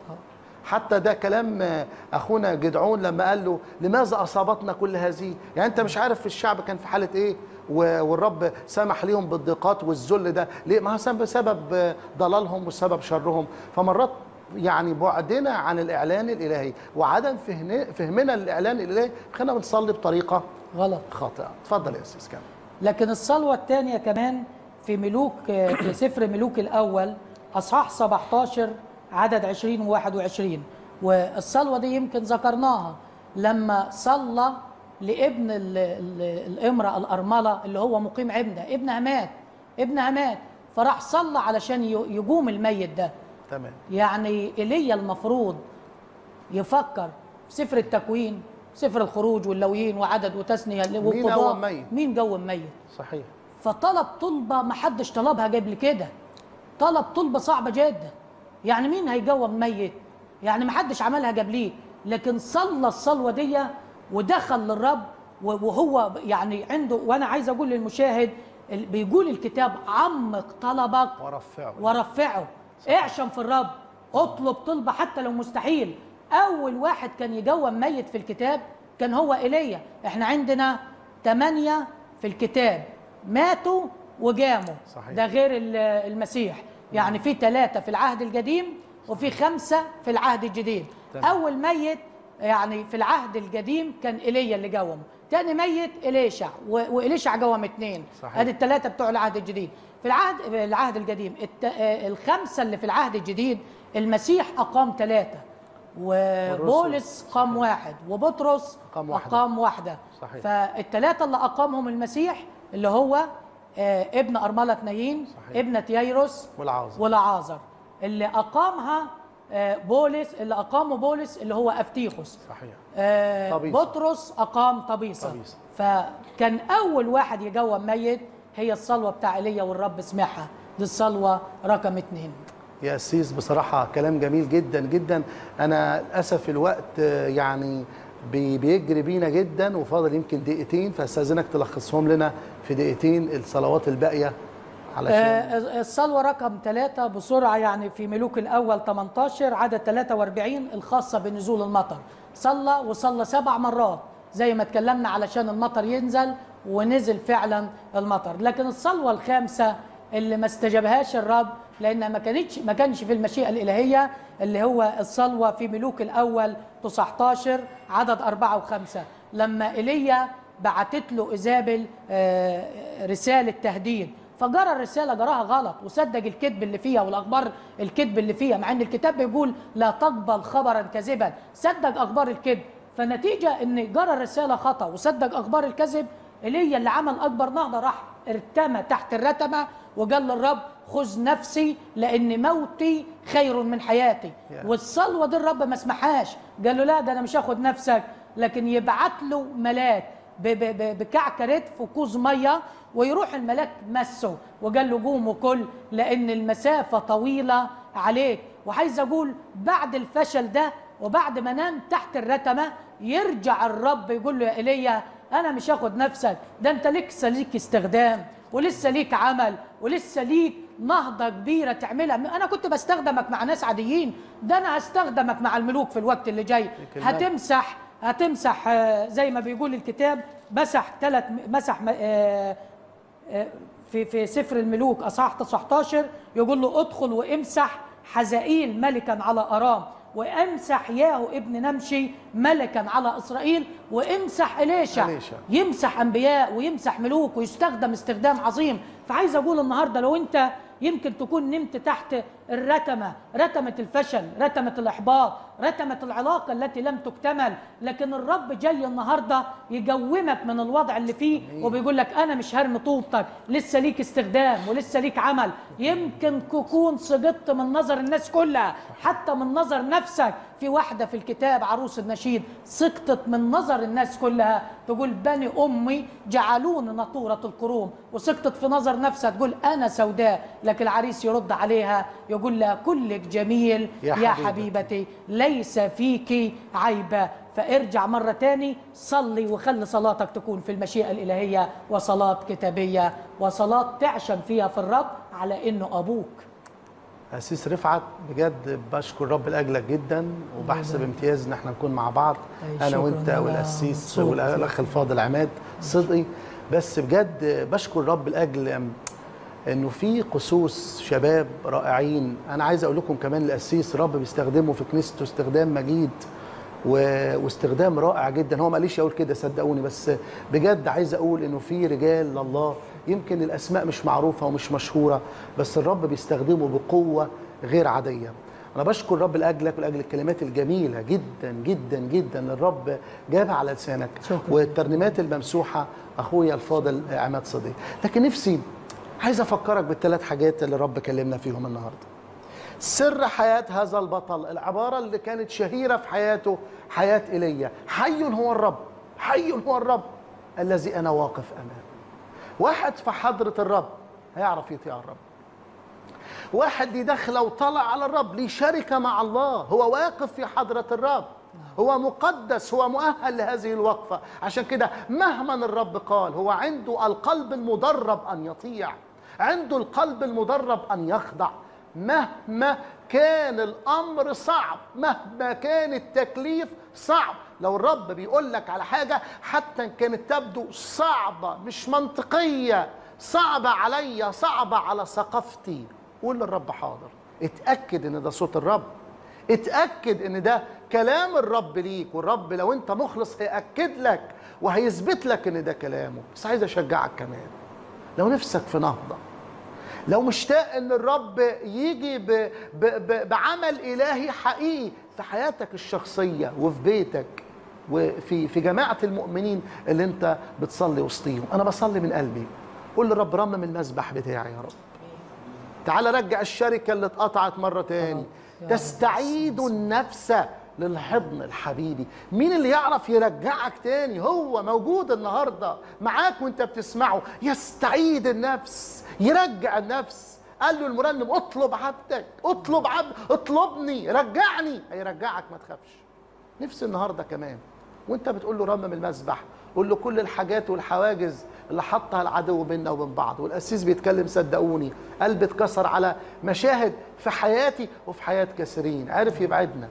حتى ده كلام آه، اخونا جدعون لما قال له لماذا اصابتنا كل هذه يعني انت مش عارف في الشعب كان في حاله ايه و- والرب سمح ليهم بالضيقات والذل ده ليه ما هو سبب- بسبب آه، ضلالهم وسبب شرهم فمرات يعني بعدنا عن الاعلان الالهي وعدم فهن- فهمنا للاعلان الالهي خلينا بنصلي بطريقه غلط خاطئه اتفضل يا استاذ كامل لكن الصلوة الثانية كمان في ملوك في سفر ملوك الأول اصحاح 17 عدد 20 و21 والصلوه دي يمكن ذكرناها لما صلى لابن ال- ال- الامراه الارمله اللي هو مقيم عبده ابنها مات ابنها مات فراح صلى علشان ي- يقوم الميت ده تمام يعني ايليا المفروض يفكر في سفر التكوين سفر الخروج واللويين وعدد وتثنيه والقضاء قوم ميت؟ مين جوم ميت صحيح فطلب طلبه ما حدش طلبها قبل كده طلب طلبه صعبه جدا يعني مين هيجوم ميت يعني ما حدش عملها قبليه لكن صلى الصلوه دي ودخل للرب و- وهو يعني عنده وانا عايز اقول للمشاهد ال- بيقول الكتاب عمق طلبك ورفعه ورفعه اعشم في الرب اطلب طلبة حتى لو مستحيل اول واحد كان يجوم ميت في الكتاب كان هو ايليا احنا عندنا ثمانية في الكتاب ماتوا وجاموا صحيح. ده غير ال- المسيح يعني في ثلاثة في العهد القديم وفي خمسة في العهد الجديد تمام. اول ميت يعني في العهد القديم كان ايليا اللي جومه تاني ميت إليشع و- وإليشع جوم اتنين صحيح. ادي الثلاثه بتوع العهد الجديد في العهد في العهد القديم الت... آه، الخمسه اللي في العهد الجديد المسيح اقام ثلاثه وبولس قام واحد وبطرس أقام واحدة. اقام واحده صحيح. فالثلاثه اللي اقامهم المسيح اللي هو آه، ابن ارمله نايين صحيح. ابنه ييروس والعازر والعازر اللي اقامها آه، بولس اللي اقامه بولس اللي هو افتيخوس صحيح آه، طبيسة. بطرس اقام طبيسه طبيسة. فكان اول واحد يجوم ميت هي الصلوه بتاع ايليا والرب سمعها دي الصلوه رقم اتنين يا أسيس بصراحة كلام جميل جدا جدا أنا للأسف الوقت آه، يعني بي- بيجري بينا جدا وفاضل يمكن دقيقتين فاستاذنك تلخصهم لنا في دقيقتين الصلوات الباقية علشان آه، الصلوة رقم ثلاثة بسرعة يعني في ملوك الأول 18 عدد 43 الخاصة بنزول المطر صلى وصلى سبع مرات زي ما اتكلمنا علشان المطر ينزل ونزل فعلا المطر لكن الصلوة الخامسة اللي ما استجابهاش الرب لأنها ما كانتش ما كانش في المشيئة الإلهية اللي هو الصلوة في ملوك الأول 19 عدد أربعة وخمسة لما إيليا بعتت له إيزابل آه، رسالة تهديد فجرى الرساله جراها غلط وصدق الكذب اللي فيها والاخبار الكذب اللي فيها مع ان الكتاب بيقول لا تقبل خبرا كذبا صدق اخبار الكذب فنتيجه ان جرى الرساله خطا وصدق اخبار الكذب ايليا اللي عمل اكبر نهضه راح ارتمى تحت الرتمه وقال للرب خذ نفسي لان موتي خير من حياتي Yeah. والصلوه دي الرب ما سمحهاش قال له لا ده انا مش هاخد نفسك لكن يبعت له ملاك ب- ب- ب- بكعك رتف وكوز ميه ويروح الملاك مسه وقال له قوم وكل لان المسافه طويله عليك وعايز اقول بعد الفشل ده وبعد ما نام تحت الرتمه يرجع الرب يقول له يا ايليا انا مش هاخد نفسك ده انت لسه ليك استخدام ولسه ليك عمل ولسه ليك نهضه كبيره تعملها انا كنت بستخدمك مع ناس عاديين ده انا هستخدمك مع الملوك في الوقت اللي جاي المجد. هتمسح هتمسح آه، زي ما بيقول الكتاب مسح ثلاث مسح آه، آه، في في سفر الملوك اصحاح 19 يقول له ادخل وامسح حزائيل ملكا على ارام وامسح ياهو ابن نمشي ملكا على اسرائيل وامسح اليشع إليشع. يمسح انبياء ويمسح ملوك ويستخدم استخدام عظيم فعايز اقول النهارده لو انت يمكن تكون نمت تحت الرتمه رتمه الفشل رتمه الاحباط رتمه العلاقه التي لم تكتمل لكن الرب جاي النهارده يقومك من الوضع اللي فيه وبيقول لك انا مش هرمي طوبتك لسه ليك استخدام ولسه ليك عمل يمكن تكون سقطت من نظر الناس كلها حتى من نظر نفسك في واحده في الكتاب عروس النشيد سقطت من نظر الناس كلها تقول بني امي جعلوني نطوره الكروم وسقطت في نظر نفسها تقول انا سوداء لكن العريس يرد عليها يقول لها كلك جميل يا يا, حبيبتي. حبيبتي ليس فيك عيبه فارجع مره تاني صلي وخلي صلاتك تكون في المشيئه الالهيه وصلاه كتابيه وصلاه تعشم فيها في الرب على انه ابوك أسيس رفعت بجد بشكر رب لأجلك جدا وبحسب امتياز إن احنا نكون مع بعض أي أنا شكراً وأنت على والأسيس صوتك. والأخ الفاضل عماد صدقي بس بجد بشكر رب لأجل إنه في قصوص شباب رائعين أنا عايز أقول لكم كمان الأسيس رب بيستخدمه في كنيسته استخدام مجيد و- واستخدام رائع جدا هو ما قاليش اقول كده صدقوني بس بجد عايز اقول انه في رجال الله يمكن الاسماء مش معروفه ومش مشهوره بس الرب بيستخدمه بقوه غير عاديه انا بشكر رب لاجلك ولاجل الكلمات الجميله جدا جدا جدا اللي الرب جابها على لسانك شكراً. والترنيمات الممسوحه اخويا الفاضل عماد صديق لكن نفسي عايز افكرك بالثلاث حاجات اللي الرب كلمنا فيهم النهارده سر حياة هذا البطل العبارة اللي كانت شهيرة في حياته حياة إيليا حي هو الرب حي هو الرب الذي أنا واقف أمامه واحد في حضرة الرب هيعرف يطيع الرب واحد دي داخله وطلع على الرب ليه شركة مع الله هو واقف في حضرة الرب هو مقدس هو مؤهل لهذه الوقفة عشان كده مهما الرب قال هو عنده القلب المدرب أن يطيع عنده القلب المدرب أن يخضع مهما كان الأمر صعب مهما كان التكليف صعب لو الرب بيقول لك على حاجة حتى إن كانت تبدو صعبة مش منطقية صعبة عليا صعبة على ثقافتي قول للرب حاضر اتأكد ان ده صوت الرب اتأكد ان ده كلام الرب ليك والرب لو انت مخلص هيأكد لك وهيثبت لك ان ده كلامه بس عايز اشجعك كمان لو نفسك في نهضة لو مشتاق ان الرب يجي ب ب ب بعمل الهي حقيقي في حياتك الشخصية وفي بيتك وفي في جماعة المؤمنين اللي انت بتصلي وسطيهم انا بصلي من قلبي قول للرب رمم المسبح بتاعي يا رب تعال رجع الشركة اللي اتقطعت مرة تاني يا رب. تستعيد النفس للحضن الحبيبي مين اللي يعرف يرجعك تاني هو موجود النهاردة معاك وانت بتسمعه يستعيد النفس يرجع النفس قال له المرنم اطلب عبدك اطلب عبد اطلبني رجعني هيرجعك ما تخافش نفسي النهارده كمان وانت بتقول له رمم المسبح قول له كل الحاجات والحواجز اللي حطها العدو بيننا وبين بعض والقسيس بيتكلم صدقوني قلبي اتكسر على مشاهد في حياتي وفي حياه كثيرين عارف يبعدنا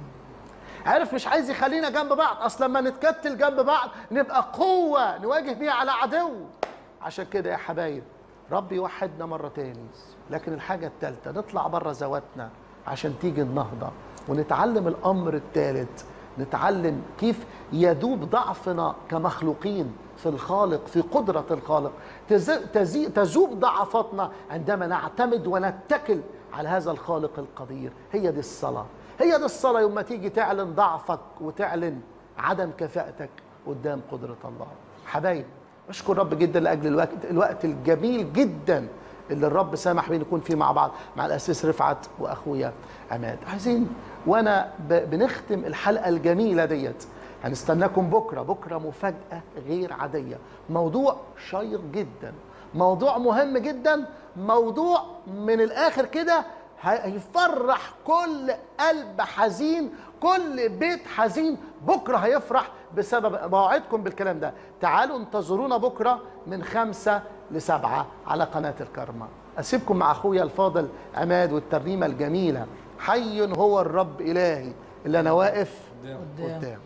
عارف مش عايز يخلينا جنب بعض اصل لما نتكتل جنب بعض نبقى قوه نواجه بيها على عدو عشان كده يا حبايب ربي يوحدنا مره تاني لكن الحاجه الثالثه نطلع بره ذواتنا عشان تيجي النهضه ونتعلم الامر الثالث نتعلم كيف يذوب ضعفنا كمخلوقين في الخالق في قدرة الخالق تز- تزي- تذوب ضعفاتنا عندما نعتمد ونتكل على هذا الخالق القدير هي دي الصلاة هي دي الصلاة يوم ما تيجي تعلن ضعفك وتعلن عدم كفاءتك قدام قدرة الله حبايب اشكر رب جدا لاجل الوقت الوقت الجميل جدا اللي الرب سامح بينا نكون فيه مع بعض مع الاسيس رفعت واخويا عماد عايزين وانا ب- بنختم الحلقه الجميله ديت هنستناكم بكره بكره مفاجاه غير عاديه موضوع شيق جدا موضوع مهم جدا موضوع من الاخر كده هيفرح كل قلب حزين كل بيت حزين بكرة هيفرح بسبب بوعدكم بالكلام ده تعالوا انتظرونا بكرة من خمسة لسبعة على قناة الكرمة أسيبكم مع أخويا الفاضل عماد والترنيمة الجميلة حي هو الرب إلهي اللي أنا واقف قدام. قدام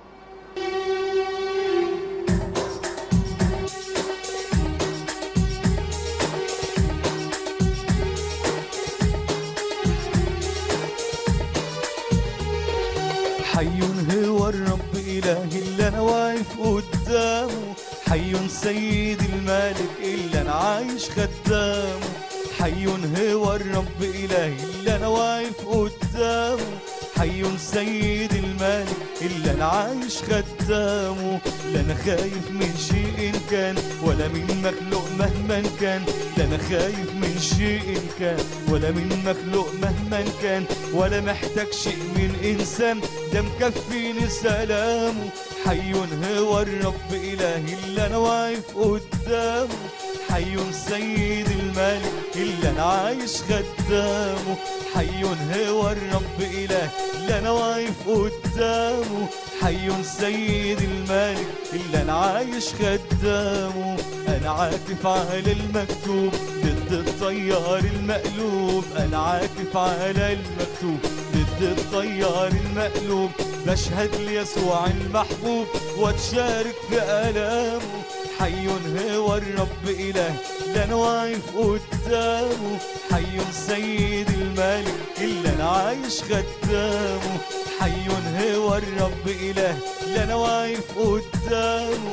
حي هو الرب إلهي اللي أنا واقف قدامه حي سيد الملك اللي أنا عايش خدامه حي هو الرب إلهي اللي أنا واقف قدامه حي سيد الملك اللي أنا عايش خدامه لا أنا خايف من شيء كان ولا من مخلوق مهما كان لا أنا خايف من شيء كان ولا من مخلوق مهما كان ولا محتاج شيء من إنسان ده مكفيني سلامه حي هو الرب إلهي اللي أنا واقف قدامه حي سيد الملك اللي أنا عايش خدامه حي هو الرب إله اللي أنا واقف قدامه حي سيد الملك اللي أنا عايش خدامه أنا عاكف على المكتوب ضد الطيار المقلوب أنا عاكف على المكتوب ضد الطيار المقلوب بشهد ليسوع المحبوب واتشارك في آلامه حي هو الرب إله اللي أنا واقف قدامه حي سيد الملك اللي أنا عايش خدامه حي هو الرب إله اللي أنا واقف قدامه حي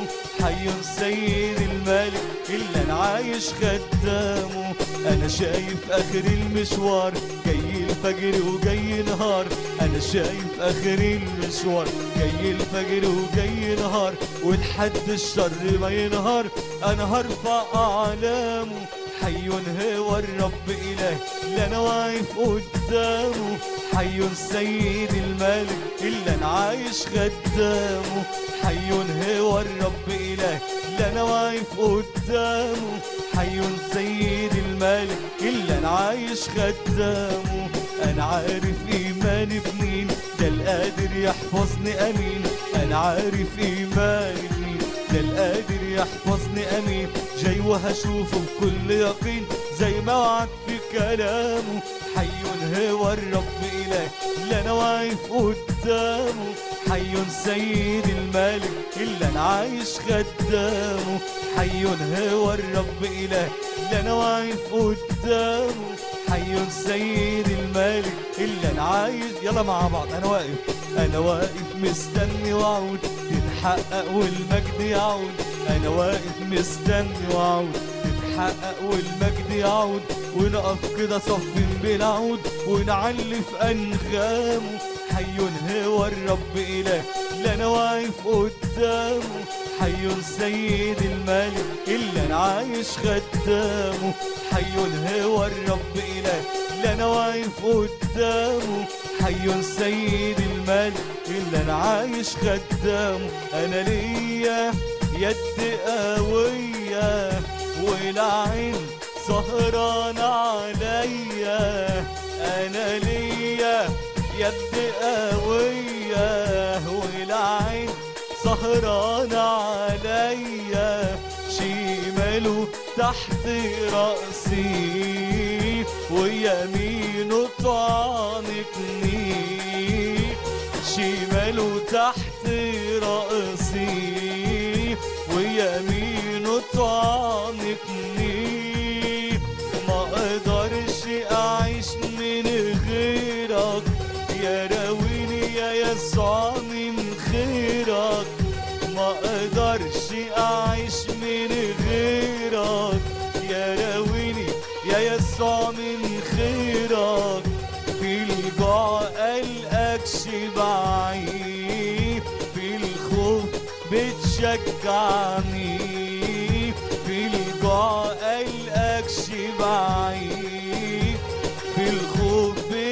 حي سيد الملك اللي انا عايش خدامه انا شايف اخر المشوار جاي الفجر وجاي نهار انا شايف اخر المشوار جاي الفجر وجاي نهار ولحد الشر ما ينهار انا هرفع اعلامه حي هو الرب إله اللي أنا واقف قدامه حي سيد الملك اللي أنا عايش خدامه حي هو الرب إله اللي أنا واقف قدامه حي سيد الملك اللي أنا عايش خدامه أنا عارف إيماني بمين ده القادر يحفظني أمين أنا عارف إيماني بمين ده القادر يحفظني امين جاي وهشوفه بكل يقين زي ما وعد في كلامه حي هو الرب اله اللي انا واقف قدامه حي سيد الملك اللي انا عايش خدامه حي هو الرب اله اللي انا واقف قدامه حي سيد الملك اللي انا عايش يلا مع بعض انا واقف انا واقف مستني وعود تتحقق والمجد يعود انا واقف مستني وعود تتحقق والمجد يعود ونقف كده صف بلا عود ونعلي في انغامه حي هو الرب اله اللي انا واقف قدامه حي سيد الملك اللي انا عايش خدامه حي هو الرب اله اللي انا واقف قدامه حي سيد الملك اللي انا عايش خدامه انا ليا يد قوية والعين سهران عليا انا ليا يد قوية والعين سهران عليا شماله تحت رأسي ويمينه طعنقني شماله تحت رأسي ويمينه طعنقني ما اقدرش اعيش من غيرك يا راويني يا يسوع من خيرك ما اقدرش اعيش من غيرك يا راويني يا يسوع من خيرك في الجوع قلقك شبعي في الخوف بتشجعني في الجوع قلقك شبعي في الخوف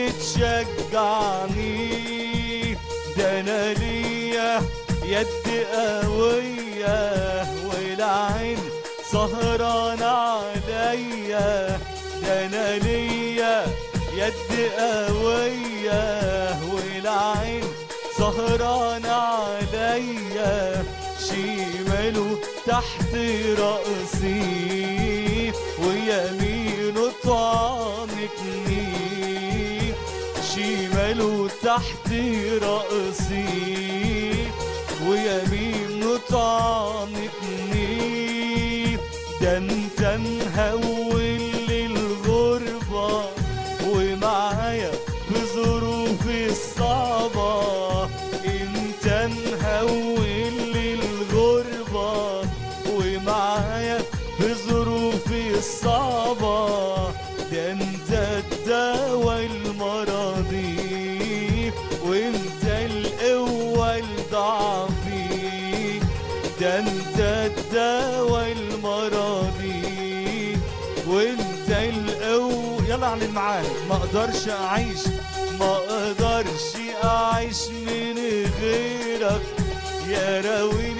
بتشجعني ده انا ليا يد قوية والعين سهران عليا ده انا ليا يد قوية والعين سهران عليا شماله تحت رأسي ويمينه طعنقني شماله تحت رأسي ويمينه طعنقني ده انت مهول للغربة ومعايا في ظروفي الصعبة انت مهول للغربة ومعايا في ظروفي الصعبة ده انت الدواء المرضي وانت القوة لضعفي ده انت الدواء المرضي وانت القوة يلا اعلن معانا ما اقدرش اعيش ما اقدرش اعيش من غيرك يا راوي